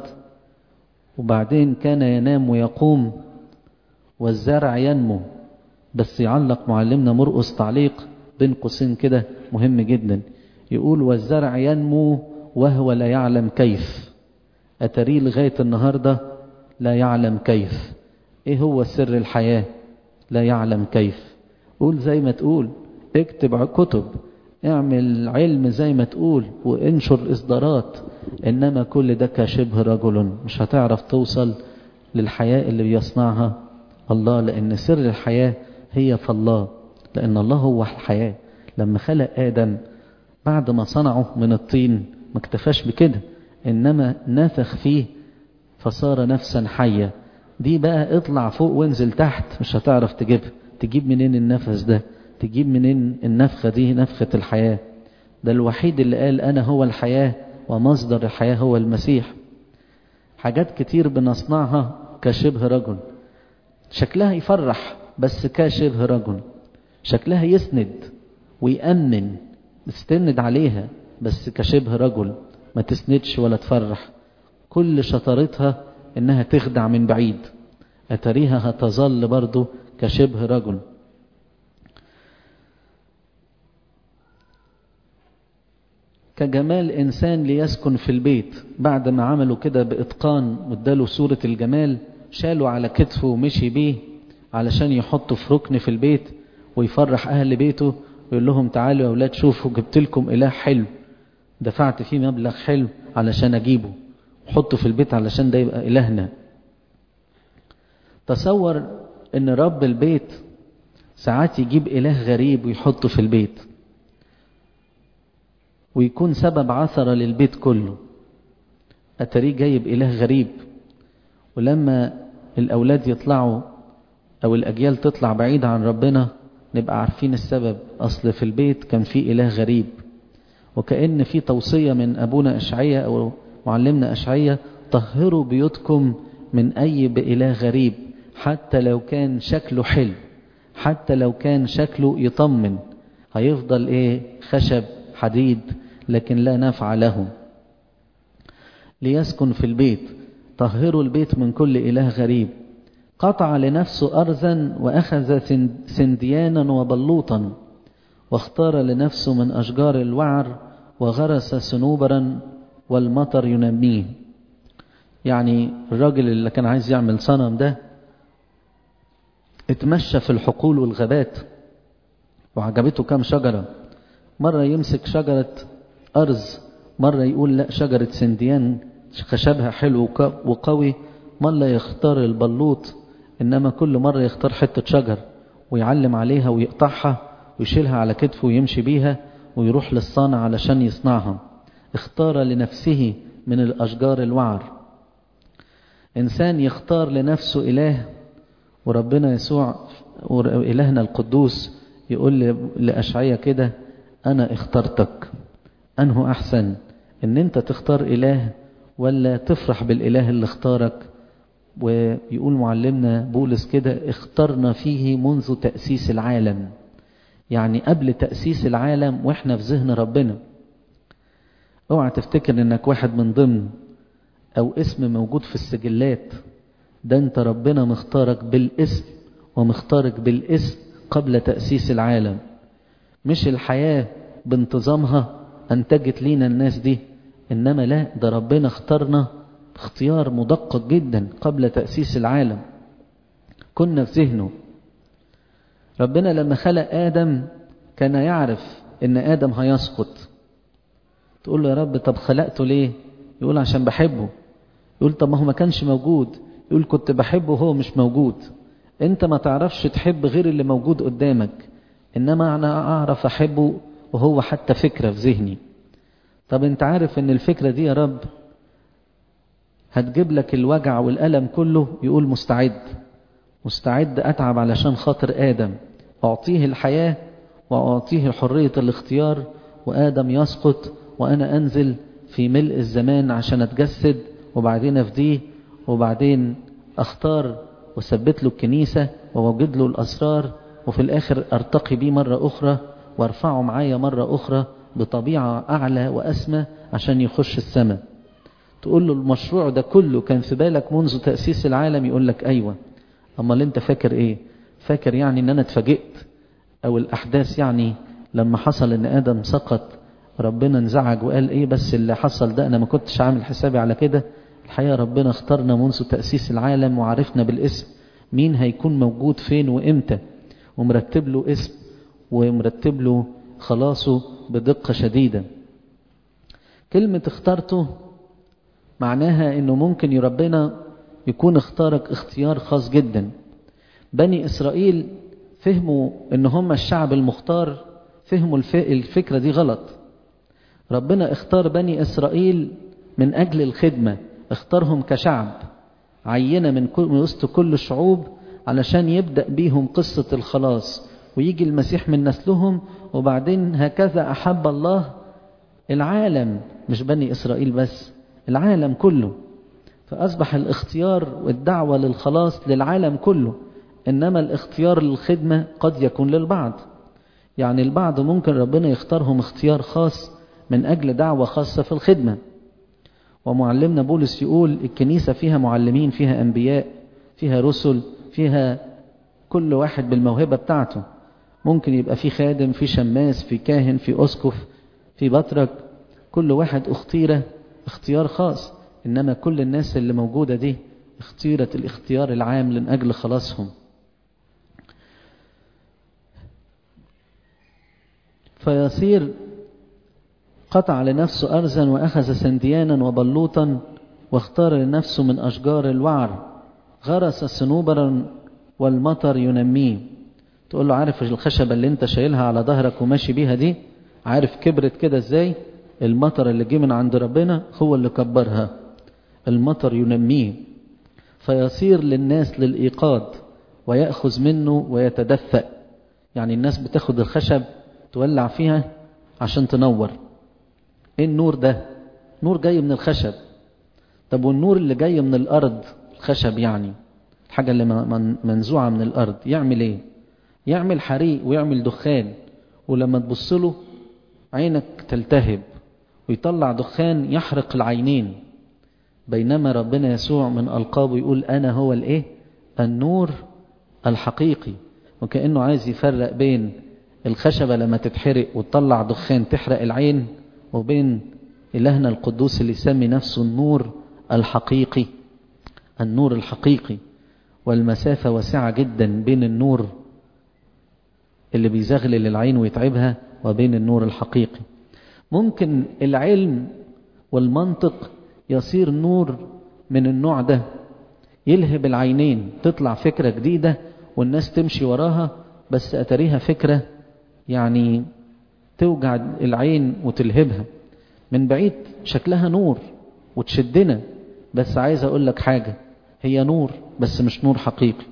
وبعدين كان ينام ويقوم والزرع ينمو بس يعلق معلمنا مرقس تعليق بين قوسين كده مهم جدا يقول والزرع ينمو وهو لا يعلم كيف أتريه لغاية النهاردة لا يعلم كيف إيه هو سر الحياة لا يعلم كيف قول زي ما تقول اكتب كتب اعمل علم زي ما تقول وانشر اصدارات انما كل ده كشبه رجل مش هتعرف توصل للحياة اللي بيصنعها الله لان سر الحياة هي في الله لان الله هو الحياة لما خلق ادم بعد ما صنعه من الطين ما اكتفاش بكده انما نفخ فيه فصار نفسا حية دي بقى اطلع فوق وانزل تحت مش هتعرف تجيبها تجيب منين النفس ده تجيب منين النفخة دي نفخة الحياة ده الوحيد اللي قال أنا هو الحياة ومصدر الحياة هو المسيح حاجات كتير بنصنعها كشبه رجل شكلها يفرح بس كشبه رجل شكلها يسند ويأمن تستند عليها بس كشبه رجل ما تسندش ولا تفرح كل شطارتها انها تخدع من بعيد اتريها هتظل برضو كشبه رجل كجمال إنسان ليسكن في البيت بعد ما عملوا كده بإتقان واداله صورة الجمال شالوا على كتفه ومشي بيه علشان يحطه في ركن في البيت ويفرح أهل بيته ويقول لهم تعالوا يا أولاد شوفوا جبت لكم إله حلو دفعت فيه مبلغ حلو علشان أجيبه حطه في البيت علشان ده يبقى إلهنا تصور ان رب البيت ساعات يجيب إله غريب ويحطه في البيت ويكون سبب عثرة للبيت كله أتريه جايب إله غريب ولما الأولاد يطلعوا أو الأجيال تطلع بعيدة عن ربنا نبقى عارفين السبب أصل في البيت كان في إله غريب وكأن في توصية من أبونا أشعية أو معلمنا أشعية طهروا بيوتكم من أي بإله غريب حتى لو كان شكله حلو حتى لو كان شكله يطمن هيفضل إيه خشب حديد لكن لا نفع له ليسكن في البيت طهروا البيت من كل إله غريب قطع لنفسه أرزا وأخذ سنديانا وبلوطا واختار لنفسه من أشجار الوعر وغرس سنوبرا والمطر ينميه يعني الراجل اللي كان عايز يعمل صنم ده اتمشى في الحقول والغابات وعجبته كام شجرة مرة يمسك شجرة أرز مرة يقول لا شجرة سنديان خشبها حلو وقوي مرة يختار البلوط إنما كل مرة يختار حتة شجر ويعلم عليها ويقطعها ويشيلها على كتفه ويمشي بيها ويروح للصانع علشان يصنعها اختار لنفسه من الأشجار الوعر إنسان يختار لنفسه إله وربنا يسوع إلهنا القدوس يقول لأشعية كده أنا اخترتك أنه أحسن إن أنت تختار إله ولا تفرح بالإله اللي اختارك ويقول معلمنا بولس كده اخترنا فيه منذ تأسيس العالم يعني قبل تأسيس العالم واحنا في ذهن ربنا اوعى تفتكر انك واحد من ضمن او اسم موجود في السجلات ده انت ربنا مختارك بالاسم ومختارك بالاسم قبل تأسيس العالم مش الحياة بانتظامها انتجت لينا الناس دي انما لا ده ربنا اختارنا اختيار مدقق جدا قبل تأسيس العالم كنا في ذهنه ربنا لما خلق آدم كان يعرف ان آدم هيسقط تقول له يا رب طب خلقته ليه يقول عشان بحبه يقول طب ما هو ما كانش موجود يقول كنت بحبه وهو مش موجود انت ما تعرفش تحب غير اللي موجود قدامك انما انا اعرف احبه وهو حتى فكرة في ذهني طب انت عارف ان الفكرة دي يا رب هتجيب لك الوجع والألم كله يقول مستعد مستعد أتعب علشان خاطر آدم أعطيه الحياة وأعطيه حرية الاختيار وآدم يسقط وأنا أنزل في ملء الزمان عشان أتجسد وبعدين أفديه وبعدين أختار وثبت له الكنيسة ووجد له الأسرار وفي الآخر أرتقي بيه مرة أخرى وارفعه معايا مرة أخرى بطبيعة أعلى وأسمى عشان يخش السماء تقول له المشروع ده كله كان في بالك منذ تأسيس العالم يقول لك أيوة أما اللي أنت فاكر إيه فاكر يعني أن أنا اتفاجئت أو الأحداث يعني لما حصل أن آدم سقط ربنا انزعج وقال إيه بس اللي حصل ده أنا ما كنتش عامل حسابي على كده الحقيقة ربنا اختارنا منذ تأسيس العالم وعرفنا بالاسم مين هيكون موجود فين وإمتى ومرتب له اسم ومرتب له خلاصه بدقة شديدة كلمة اخترته معناها انه ممكن ربنا يكون اختارك اختيار خاص جدا بني اسرائيل فهموا ان هم الشعب المختار فهموا الفكرة دي غلط ربنا اختار بني اسرائيل من اجل الخدمة اختارهم كشعب عينة من وسط كل الشعوب علشان يبدأ بيهم قصة الخلاص ويجي المسيح من نسلهم وبعدين هكذا أحب الله العالم مش بني إسرائيل بس العالم كله فأصبح الاختيار والدعوة للخلاص للعالم كله إنما الاختيار للخدمة قد يكون للبعض يعني البعض ممكن ربنا يختارهم اختيار خاص من أجل دعوة خاصة في الخدمة ومعلمنا بولس يقول الكنيسة فيها معلمين فيها أنبياء فيها رسل فيها كل واحد بالموهبة بتاعته ممكن يبقى في خادم في شماس في كاهن في أسقف في بطرك كل واحد اختير اختيار خاص إنما كل الناس اللي موجودة دي اختيرت الاختيار العام من أجل خلاصهم فيصير قطع لنفسه أرزا وأخذ سنديانا وبلوطا واختار لنفسه من أشجار الوعر غرس صنوبرا والمطر ينميه تقول له عارف الخشبة اللي انت شايلها على ظهرك وماشي بيها دي عارف كبرت كده ازاي المطر اللي جه من عند ربنا هو اللي كبرها المطر ينميه فيصير للناس للإيقاد ويأخذ منه ويتدفأ يعني الناس بتاخد الخشب تولع فيها عشان تنور ايه النور ده نور جاي من الخشب طب والنور اللي جاي من الأرض الخشب يعني الحاجة اللي منزوعة من الأرض يعمل ايه يعمل حريق ويعمل دخان ولما تبص له عينك تلتهب ويطلع دخان يحرق العينين بينما ربنا يسوع من ألقابه يقول أنا هو الإيه النور الحقيقي وكأنه عايز يفرق بين الخشبة لما تتحرق وتطلع دخان تحرق العين وبين إلهنا القدوس اللي يسمي نفسه النور الحقيقي النور الحقيقي والمسافة واسعة جدا بين النور اللي بيزغلل العين ويتعبها وبين النور الحقيقي ممكن العلم والمنطق يصير نور من النوع ده يلهب العينين تطلع فكرة جديدة والناس تمشي وراها بس أتريها فكرة يعني توجع العين وتلهبها من بعيد شكلها نور وتشدنا بس عايز أقول لك حاجة هي نور بس مش نور حقيقي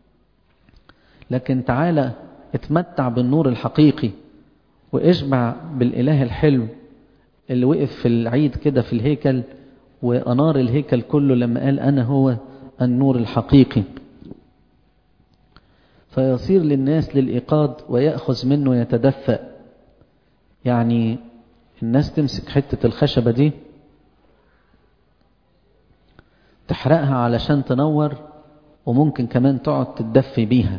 لكن تعالى اتمتع بالنور الحقيقي واشبع بالإله الحلو اللي وقف في العيد كده في الهيكل وأنار الهيكل كله لما قال أنا هو النور الحقيقي فيصير للناس للإيقاد ويأخذ منه يتدفأ يعني الناس تمسك حتة الخشبة دي تحرقها علشان تنور وممكن كمان تقعد تتدفي بيها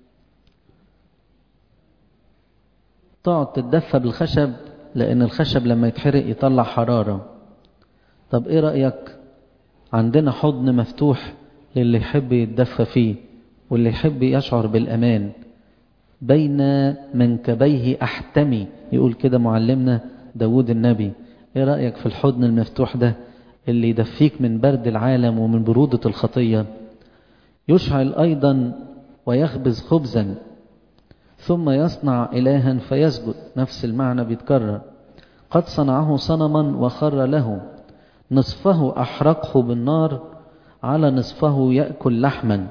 تقعد تتدفى بالخشب لأن الخشب لما يتحرق يطلع حرارة طب ايه رأيك عندنا حضن مفتوح للي يحب يتدفى فيه واللي يحب يشعر بالأمان بين منكبيه أحتمي يقول كده معلمنا داود النبي ايه رأيك في الحضن المفتوح ده اللي يدفيك من برد العالم ومن برودة الخطية يشعل أيضا ويخبز خبزا ثم يصنع إلها فيسجد نفس المعنى بيتكرر قد صنعه صنما وخر له نصفه أحرقه بالنار على نصفه يأكل لحما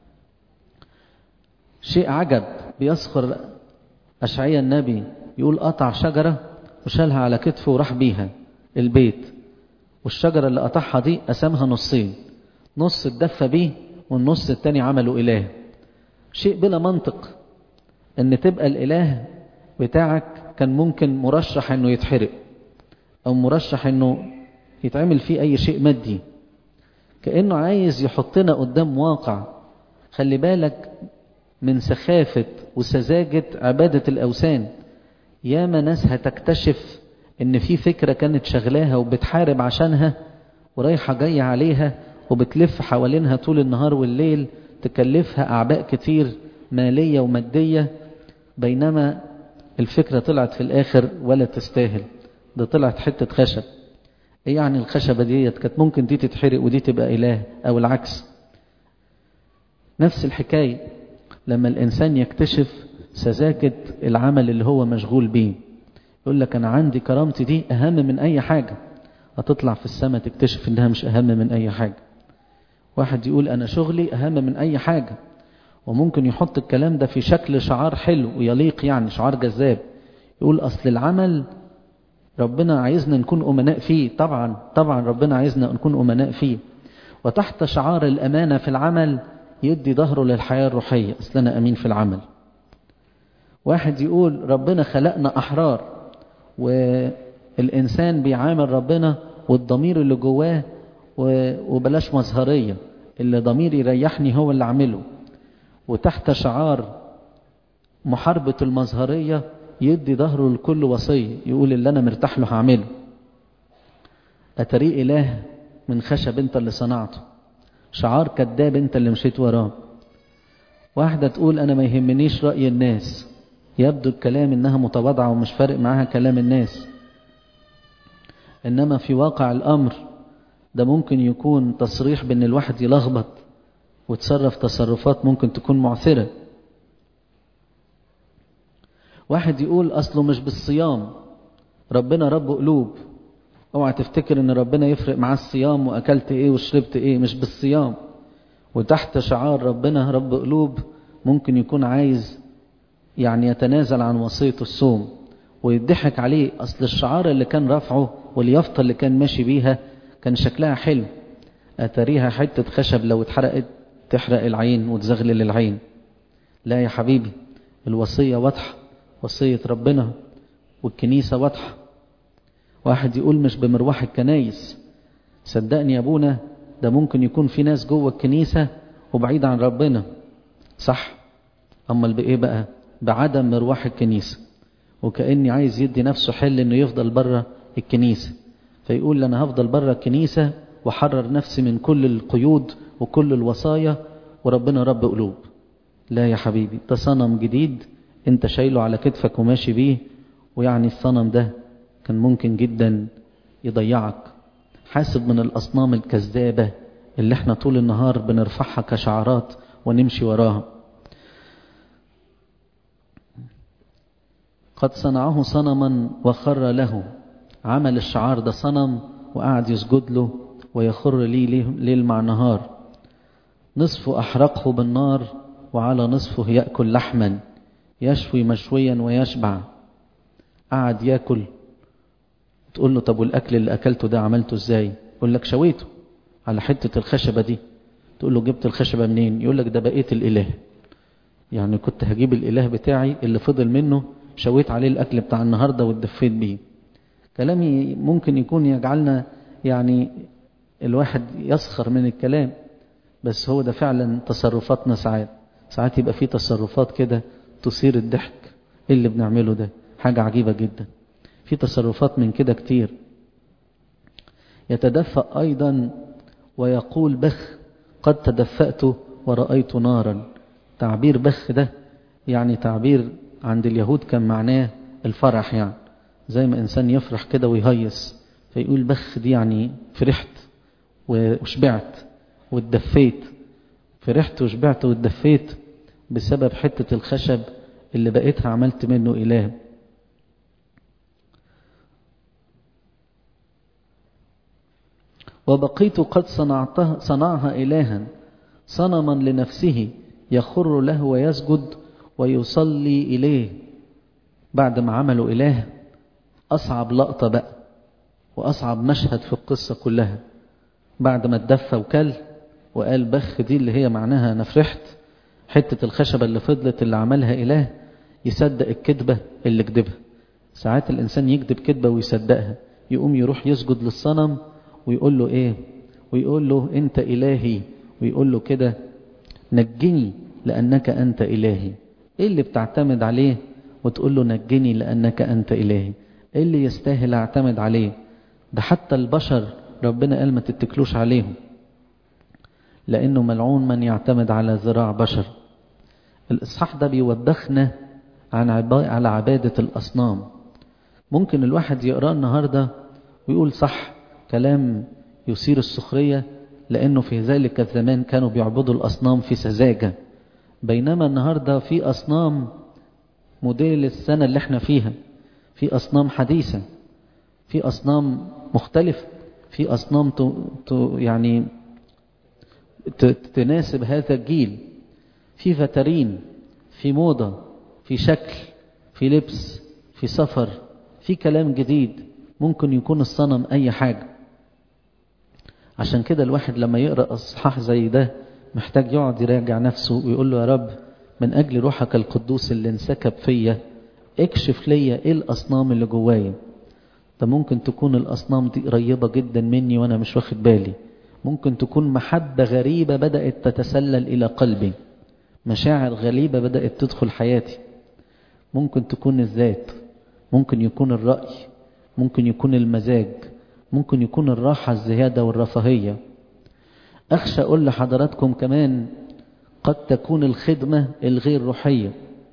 شيء عجب بيسخر أشعية النبي يقول قطع شجرة وشالها على كتفه وراح بيها البيت والشجرة اللي قطعها دي قسمها نصين نص اتدفى بيه والنص التاني عمله إله شيء بلا منطق ان تبقى الإله بتاعك كان ممكن مرشح انه يتحرق او مرشح انه يتعمل فيه اي شيء مادي كأنه عايز يحطنا قدام واقع خلي بالك من سخافة وسذاجة عبادة الأوثان ياما ناس هتكتشف ان في فكرة كانت شغلاها وبتحارب عشانها ورايحة جاية عليها وبتلف حوالينها طول النهار والليل تكلفها أعباء كتير مالية ومادية بينما الفكرة طلعت في الآخر ولا تستاهل ده طلعت حتة خشب ايه يعني الخشبة ديت كانت ممكن دي تتحرق ودي تبقى إله أو العكس نفس الحكاية لما الإنسان يكتشف سذاجة العمل اللي هو مشغول بيه يقول لك أنا عندي كرامتي دي أهم من أي حاجة هتطلع في السماء تكتشف إنها مش أهم من أي حاجة واحد يقول أنا شغلي أهم من أي حاجة وممكن يحط الكلام ده في شكل شعار حلو ويليق يعني شعار جذاب يقول أصل العمل ربنا عايزنا نكون أمناء فيه طبعا طبعا ربنا عايزنا نكون أمناء فيه وتحت شعار الأمانة في العمل يدي ظهره للحياة الروحية أصل أنا أمين في العمل واحد يقول ربنا خلقنا أحرار والإنسان بيعامل ربنا والضمير اللي جواه وبلاش مظهرية اللي ضمير يريحني هو اللي أعمله وتحت شعار محاربة المظهرية يدي ظهره لكل وصية يقول اللي أنا مرتاح له هعمله أتري إله من خشب أنت اللي صنعته شعار كذاب أنت اللي مشيت وراه واحدة تقول أنا ما يهمنيش رأي الناس يبدو الكلام إنها متواضعة ومش فارق معاها كلام الناس إنما في واقع الأمر ده ممكن يكون تصريح بأن الواحد يلخبط وتصرف تصرفات ممكن تكون معثرة واحد يقول أصله مش بالصيام ربنا رب قلوب اوعى تفتكر ان ربنا يفرق معاه الصيام واكلت ايه وشربت ايه مش بالصيام وتحت شعار ربنا رب قلوب ممكن يكون عايز يعني يتنازل عن وصية الصوم ويضحك عليه أصل الشعار اللي كان رافعه واليافطة اللي كان ماشي بيها كان شكلها حلو أتريها حتة خشب لو اتحرقت تحرق العين وتزغلل العين لا يا حبيبي الوصية واضحة وصية ربنا والكنيسة واضحة واحد يقول مش بمروح الكنايس صدقني يا ابونا ده ممكن يكون في ناس جوه الكنيسة وبعيد عن ربنا صح أما بإيه بقى بعدم مروح الكنيسة وكأني عايز يدي نفسه حل انه يفضل بره الكنيسة فيقول انا هفضل بره الكنيسة وحرر نفسي من كل القيود وكل الوصايا وربنا رب قلوب لا يا حبيبي ده صنم جديد انت شايله على كتفك وماشي بيه ويعني الصنم ده كان ممكن جدا يضيعك حاسب من الأصنام الكذابة اللي احنا طول النهار بنرفعها كشعارات ونمشي وراها قد صنعه صنما وخر له عمل الشعار ده صنم وقعد يسجد له ويخر لي ليل مع نهار نصفه أحرقه بالنار وعلى نصفه يأكل لحما يشوي مشويا ويشبع قعد ياكل تقول له طب والأكل اللي أكلته ده عملته ازاي يقول لك شويته على حتة الخشبة دي تقول له جبت الخشبة منين يقول لك ده بقية الإله يعني كنت هجيب الإله بتاعي اللي فضل منه شويت عليه الأكل بتاع النهاردة واتدفيت بيه كلامي ممكن يكون يجعلنا يعني الواحد يسخر من الكلام بس هو ده فعلا تصرفاتنا ساعات ساعات يبقى في تصرفات كده تثير الضحك ايه اللي بنعمله ده حاجة عجيبة جدا في تصرفات من كده كتير يتدفأ أيضا ويقول بخ قد تدفأت ورأيت نارا تعبير بخ ده يعني تعبير عند اليهود كان معناه الفرح يعني زي ما إنسان يفرح كده ويهيص فيقول بخ دي يعني فرحت وشبعت واتدفيت فرحت وشبعت واتدفيت بسبب حتة الخشب اللي بقيتها عملت منه إله وبقيت قد صنعتها صنعها إلها صنما لنفسه يخر له ويسجد ويصلي إليه بعد ما عملوا إله أصعب لقطة بقى وأصعب مشهد في القصة كلها بعد ما اتدفى وكل وقال بخ دي اللي هي معناها أنا فرحت حتة الخشبة اللي فضلت اللي عملها إله يصدق الكذبة اللي كذبها ساعات الإنسان يكذب كذبة ويصدقها يقوم يروح يسجد للصنم ويقول له إيه ويقول له أنت إلهي ويقول له كده نجني لأنك أنت إلهي إيه اللي بتعتمد عليه وتقول له نجني لأنك أنت إلهي إيه اللي يستاهل أعتمد عليه ده حتى البشر ربنا قال ما تتكلوش عليهم لأنه ملعون من يعتمد على ذراع بشر الإصحاح ده بيوبخنا عن عبا... على عبادة الأصنام ممكن الواحد يقرأ النهاردة ويقول صح كلام يثير السخرية لأنه في ذلك الزمان كانوا بيعبدوا الأصنام في سذاجة بينما النهاردة في أصنام موديل السنة اللي احنا فيها في أصنام حديثة في أصنام مختلفة في أصنام ت... ت... يعني ت... تناسب هذا الجيل في فترين في موضة في شكل في لبس في سفر في كلام جديد ممكن يكون الصنم أي حاجة عشان كده الواحد لما يقرأ أصحاح زي ده محتاج يقعد يراجع نفسه ويقول له يا رب من أجل روحك القدوس اللي انسكب فيا اكشف ليا ايه الأصنام اللي جوايا ده ممكن تكون الأصنام دي قريبة جدا مني وأنا مش واخد بالي ممكن تكون محبة غريبة بدأت تتسلل إلى قلبي مشاعر غريبة بدأت تدخل حياتي ممكن تكون الذات ممكن يكون الرأي ممكن يكون المزاج ممكن يكون الراحة الزيادة والرفاهية أخشى أقول لحضراتكم كمان قد تكون الخدمة الغير روحية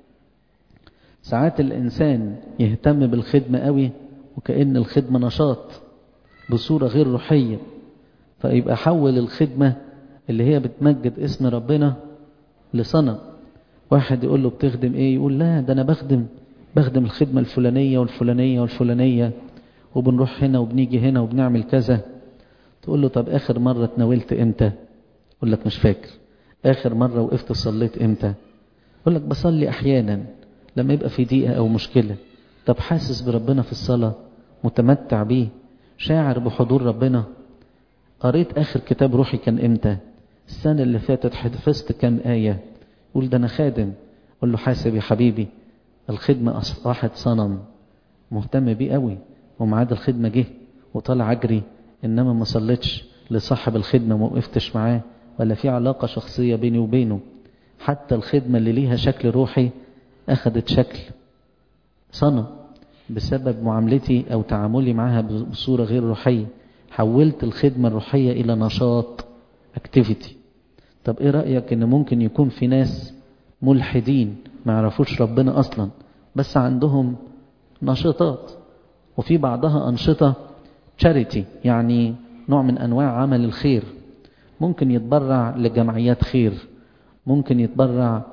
ساعات الإنسان يهتم بالخدمة قوي وكأن الخدمة نشاط بصورة غير روحية فيبقى حول الخدمة اللي هي بتمجد اسم ربنا لصنم واحد يقول له بتخدم ايه يقول لا ده انا بخدم بخدم الخدمة الفلانية والفلانية والفلانية وبنروح هنا وبنيجي هنا وبنعمل كذا تقول له طب اخر مرة تناولت امتى يقول لك مش فاكر آخر مرة وقفت صليت إمتى يقول لك بصلي أحيانا لما يبقى في ضيقة أو مشكلة طب حاسس بربنا في الصلاة متمتع بيه شاعر بحضور ربنا قريت آخر كتاب روحي كان إمتى السنة اللي فاتت حفظت كام آية يقول ده أنا خادم قول له حاسب يا حبيبي الخدمة أصبحت صنم مهتم بيه قوي ومعاد الخدمة جه وطلع أجري إنما ما صليتش لصاحب الخدمة ما وقفتش معاه ولا في علاقة شخصية بيني وبينه حتى الخدمة اللي ليها شكل روحي أخذت شكل صنم بسبب معاملتي أو تعاملي معها بصورة غير روحية حولت الخدمة الروحية إلى نشاط اكتيفيتي طب ايه رأيك ان ممكن يكون في ناس ملحدين ما يعرفوش ربنا اصلا بس عندهم نشاطات وفي بعضها انشطة تشاريتي يعني نوع من انواع عمل الخير ممكن يتبرع لجمعيات خير ممكن يتبرع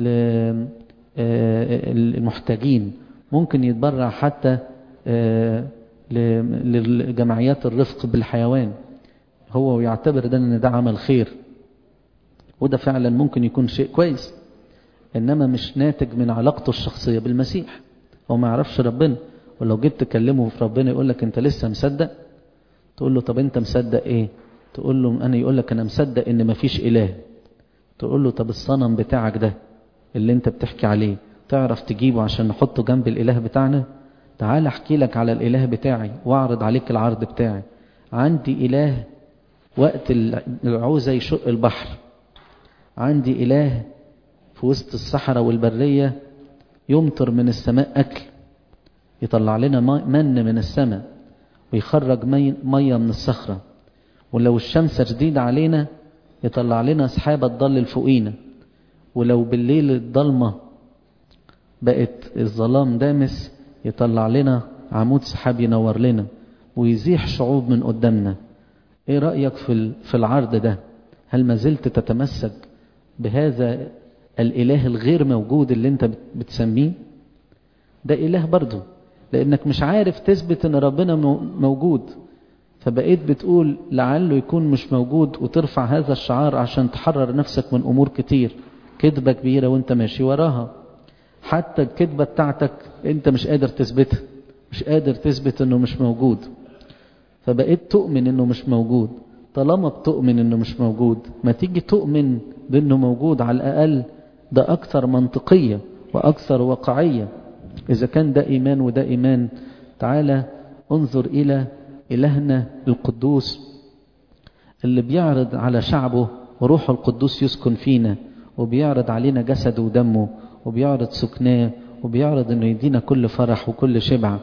للمحتاجين ممكن يتبرع حتى لجمعيات الرفق بالحيوان هو يعتبر ده ان ده عمل خير وده فعلا ممكن يكون شيء كويس انما مش ناتج من علاقته الشخصية بالمسيح هو ما يعرفش ربنا ولو جيت تكلمه في ربنا يقول لك انت لسه مصدق تقول له طب انت مصدق ايه تقول له انا يقول لك انا مصدق ان مفيش اله تقول له طب الصنم بتاعك ده اللي انت بتحكي عليه تعرف تجيبه عشان نحطه جنب الاله بتاعنا تعال احكي لك على الاله بتاعي واعرض عليك العرض بتاعي عندي اله وقت العوزة يشق البحر عندي إله في وسط الصحراء والبرية يمطر من السماء أكل يطلع لنا من من السماء ويخرج مية من الصخرة ولو الشمس شديدة علينا يطلع لنا سحابة تضلل فوقينا ولو بالليل الضلمة بقت الظلام دامس يطلع لنا عمود سحاب ينور لنا ويزيح شعوب من قدامنا ايه رأيك في في العرض ده هل ما زلت تتمسك بهذا الاله الغير موجود اللي انت بتسميه ده اله برضه لانك مش عارف تثبت ان ربنا موجود فبقيت بتقول لعله يكون مش موجود وترفع هذا الشعار عشان تحرر نفسك من امور كتير كذبة كبيرة وانت ماشي وراها حتى الكذبة بتاعتك انت مش قادر تثبتها مش قادر تثبت انه مش موجود فبقيت تؤمن انه مش موجود طالما بتؤمن انه مش موجود ما تيجي تؤمن بانه موجود على الاقل ده اكثر منطقية واكثر واقعية اذا كان ده ايمان وده ايمان تعالى انظر الى الهنا القدوس اللي بيعرض على شعبه وروح القدوس يسكن فينا وبيعرض علينا جسده ودمه وبيعرض سكناه وبيعرض انه يدينا كل فرح وكل شبع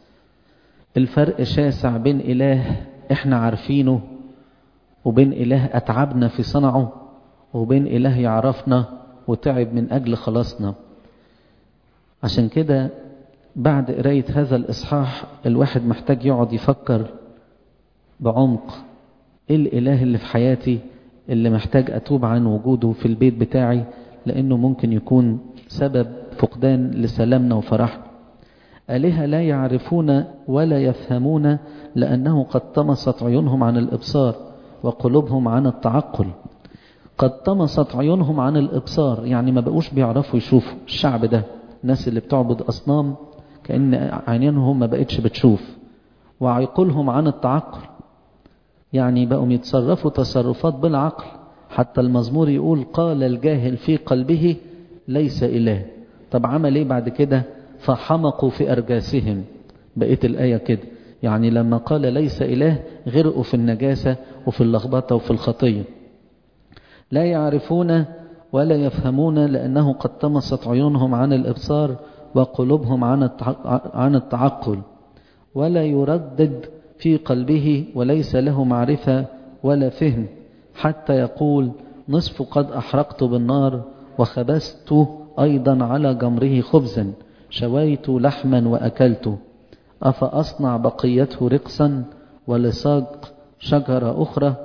الفرق شاسع بين إله احنا عارفينه وبين إله أتعبنا في صنعه وبين إله يعرفنا وتعب من أجل خلاصنا عشان كده بعد قراية هذا الإصحاح الواحد محتاج يقعد يفكر بعمق إيه الإله اللي في حياتي اللي محتاج أتوب عن وجوده في البيت بتاعي لأنه ممكن يكون سبب فقدان لسلامنا وفرحنا آلهة لا يعرفون ولا يفهمون لأنه قد طمست عيونهم عن الإبصار وقلوبهم عن التعقل قد طمست عيونهم عن الإبصار يعني ما بقوش بيعرفوا يشوفوا الشعب ده الناس اللي بتعبد أصنام كأن عينينهم ما بقتش بتشوف وعقولهم عن التعقل يعني بقوا يتصرفوا تصرفات بالعقل حتى المزمور يقول قال الجاهل في قلبه ليس إله طب عمل ايه بعد كده فحمقوا في أرجاسهم بقيت الآية كده يعني لما قال ليس إله غرقوا في النجاسة وفي اللخبطة وفي الخطية لا يعرفون ولا يفهمون لأنه قد طمست عيونهم عن الإبصار وقلوبهم عن عن التعقل ولا يردد في قلبه وليس له معرفة ولا فهم حتى يقول نصف قد أحرقت بالنار وخبست أيضا على جمره خبزا شويت لحما وأكلت أفأصنع بقيته رقصا ولصاق شجرة أخرى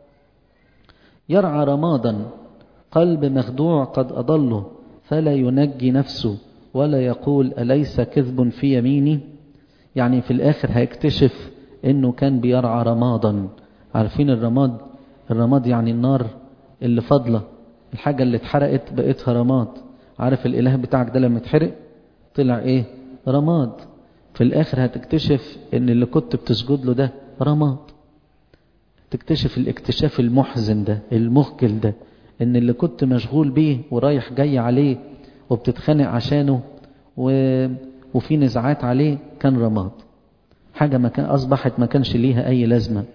يرعى رمادا قلب مخدوع قد أضله فلا ينجي نفسه ولا يقول أليس كذب في يميني يعني في الآخر هيكتشف إنه كان بيرعى رمادا عارفين الرماد الرماد يعني النار اللي فضلة الحاجة اللي اتحرقت بقيتها رماد عارف الاله بتاعك ده لما اتحرق طلع ايه رماد في الاخر هتكتشف ان اللي كنت بتسجد له ده رماد تكتشف الاكتشاف المحزن ده المخجل ده ان اللي كنت مشغول بيه ورايح جاي عليه وبتتخانق عشانه و... وفي نزاعات عليه كان رماد حاجة ما كان أصبحت ما كانش ليها أي لازمة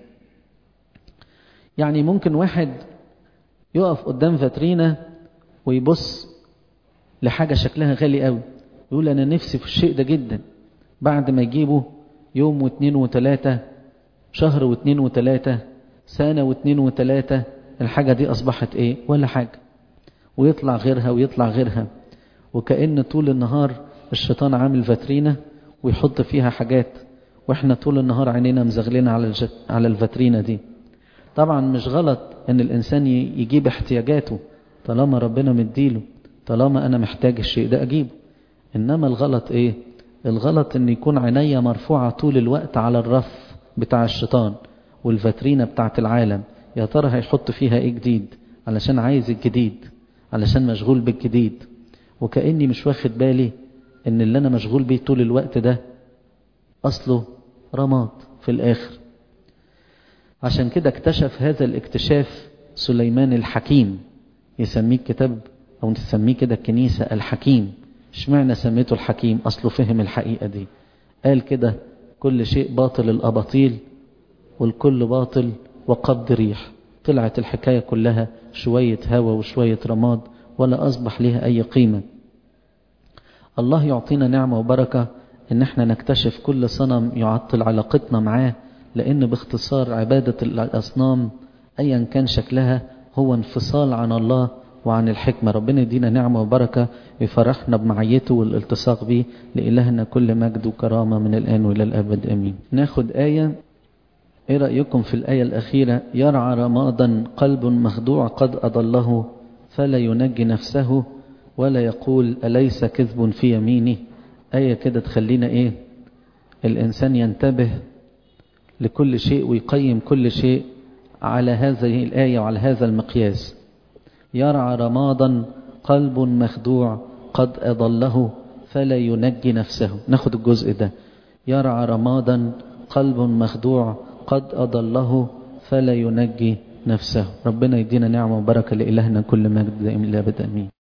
يعني ممكن واحد يقف قدام فاترينا ويبص لحاجة شكلها غالي قوي يقول أنا نفسي في الشيء ده جدا بعد ما يجيبه يوم واثنين وثلاثة شهر واثنين وثلاثة سنة واثنين وثلاثة الحاجة دي أصبحت إيه ولا حاجة ويطلع غيرها ويطلع غيرها وكأن طول النهار الشيطان عامل فاترينا ويحط فيها حاجات واحنا طول النهار عينينا مزغلين على الجت على الفاترينا دي طبعا مش غلط ان الانسان يجيب احتياجاته طالما ربنا مديله طالما انا محتاج الشيء ده اجيبه انما الغلط ايه الغلط ان يكون عينيا مرفوعة طول الوقت على الرف بتاع الشيطان والفاترينا بتاعت العالم يا ترى هيحط فيها ايه جديد علشان عايز الجديد علشان مشغول بالجديد وكأني مش واخد بالي ان اللي انا مشغول بيه طول الوقت ده اصله رماد في الاخر عشان كده اكتشف هذا الاكتشاف سليمان الحكيم يسميه كتاب او تسميه كده الكنيسة الحكيم اشمعنى سميته الحكيم اصله فهم الحقيقة دي قال كده كل شيء باطل الاباطيل والكل باطل وقبض ريح طلعت الحكاية كلها شوية هوا وشوية رماد ولا أصبح لها أي قيمة الله يعطينا نعمة وبركة إن احنا نكتشف كل صنم يعطل علاقتنا معاه لأن باختصار عبادة الأصنام أيا كان شكلها هو انفصال عن الله وعن الحكمة ربنا يدينا نعمة وبركة ويفرحنا بمعيته والالتصاق به لإلهنا كل مجد وكرامة من الآن وإلى الأبد أمين ناخد آية ايه رأيكم في الآية الأخيرة يرعى رمادا قلب مخدوع قد أضله فلا ينجي نفسه ولا يقول أليس كذب في يمينه آية كده تخلينا إيه الإنسان ينتبه لكل شيء ويقيم كل شيء على هذه الآية وعلى هذا المقياس يرعى رمادا قلب مخدوع قد أضله فلا ينجي نفسه ناخد الجزء ده يرعى رمادا قلب مخدوع قد أضله فلا ينجي نفسه ربنا يدينا نعمة وبركة لإلهنا كل مجد دائم إلى أبد أمين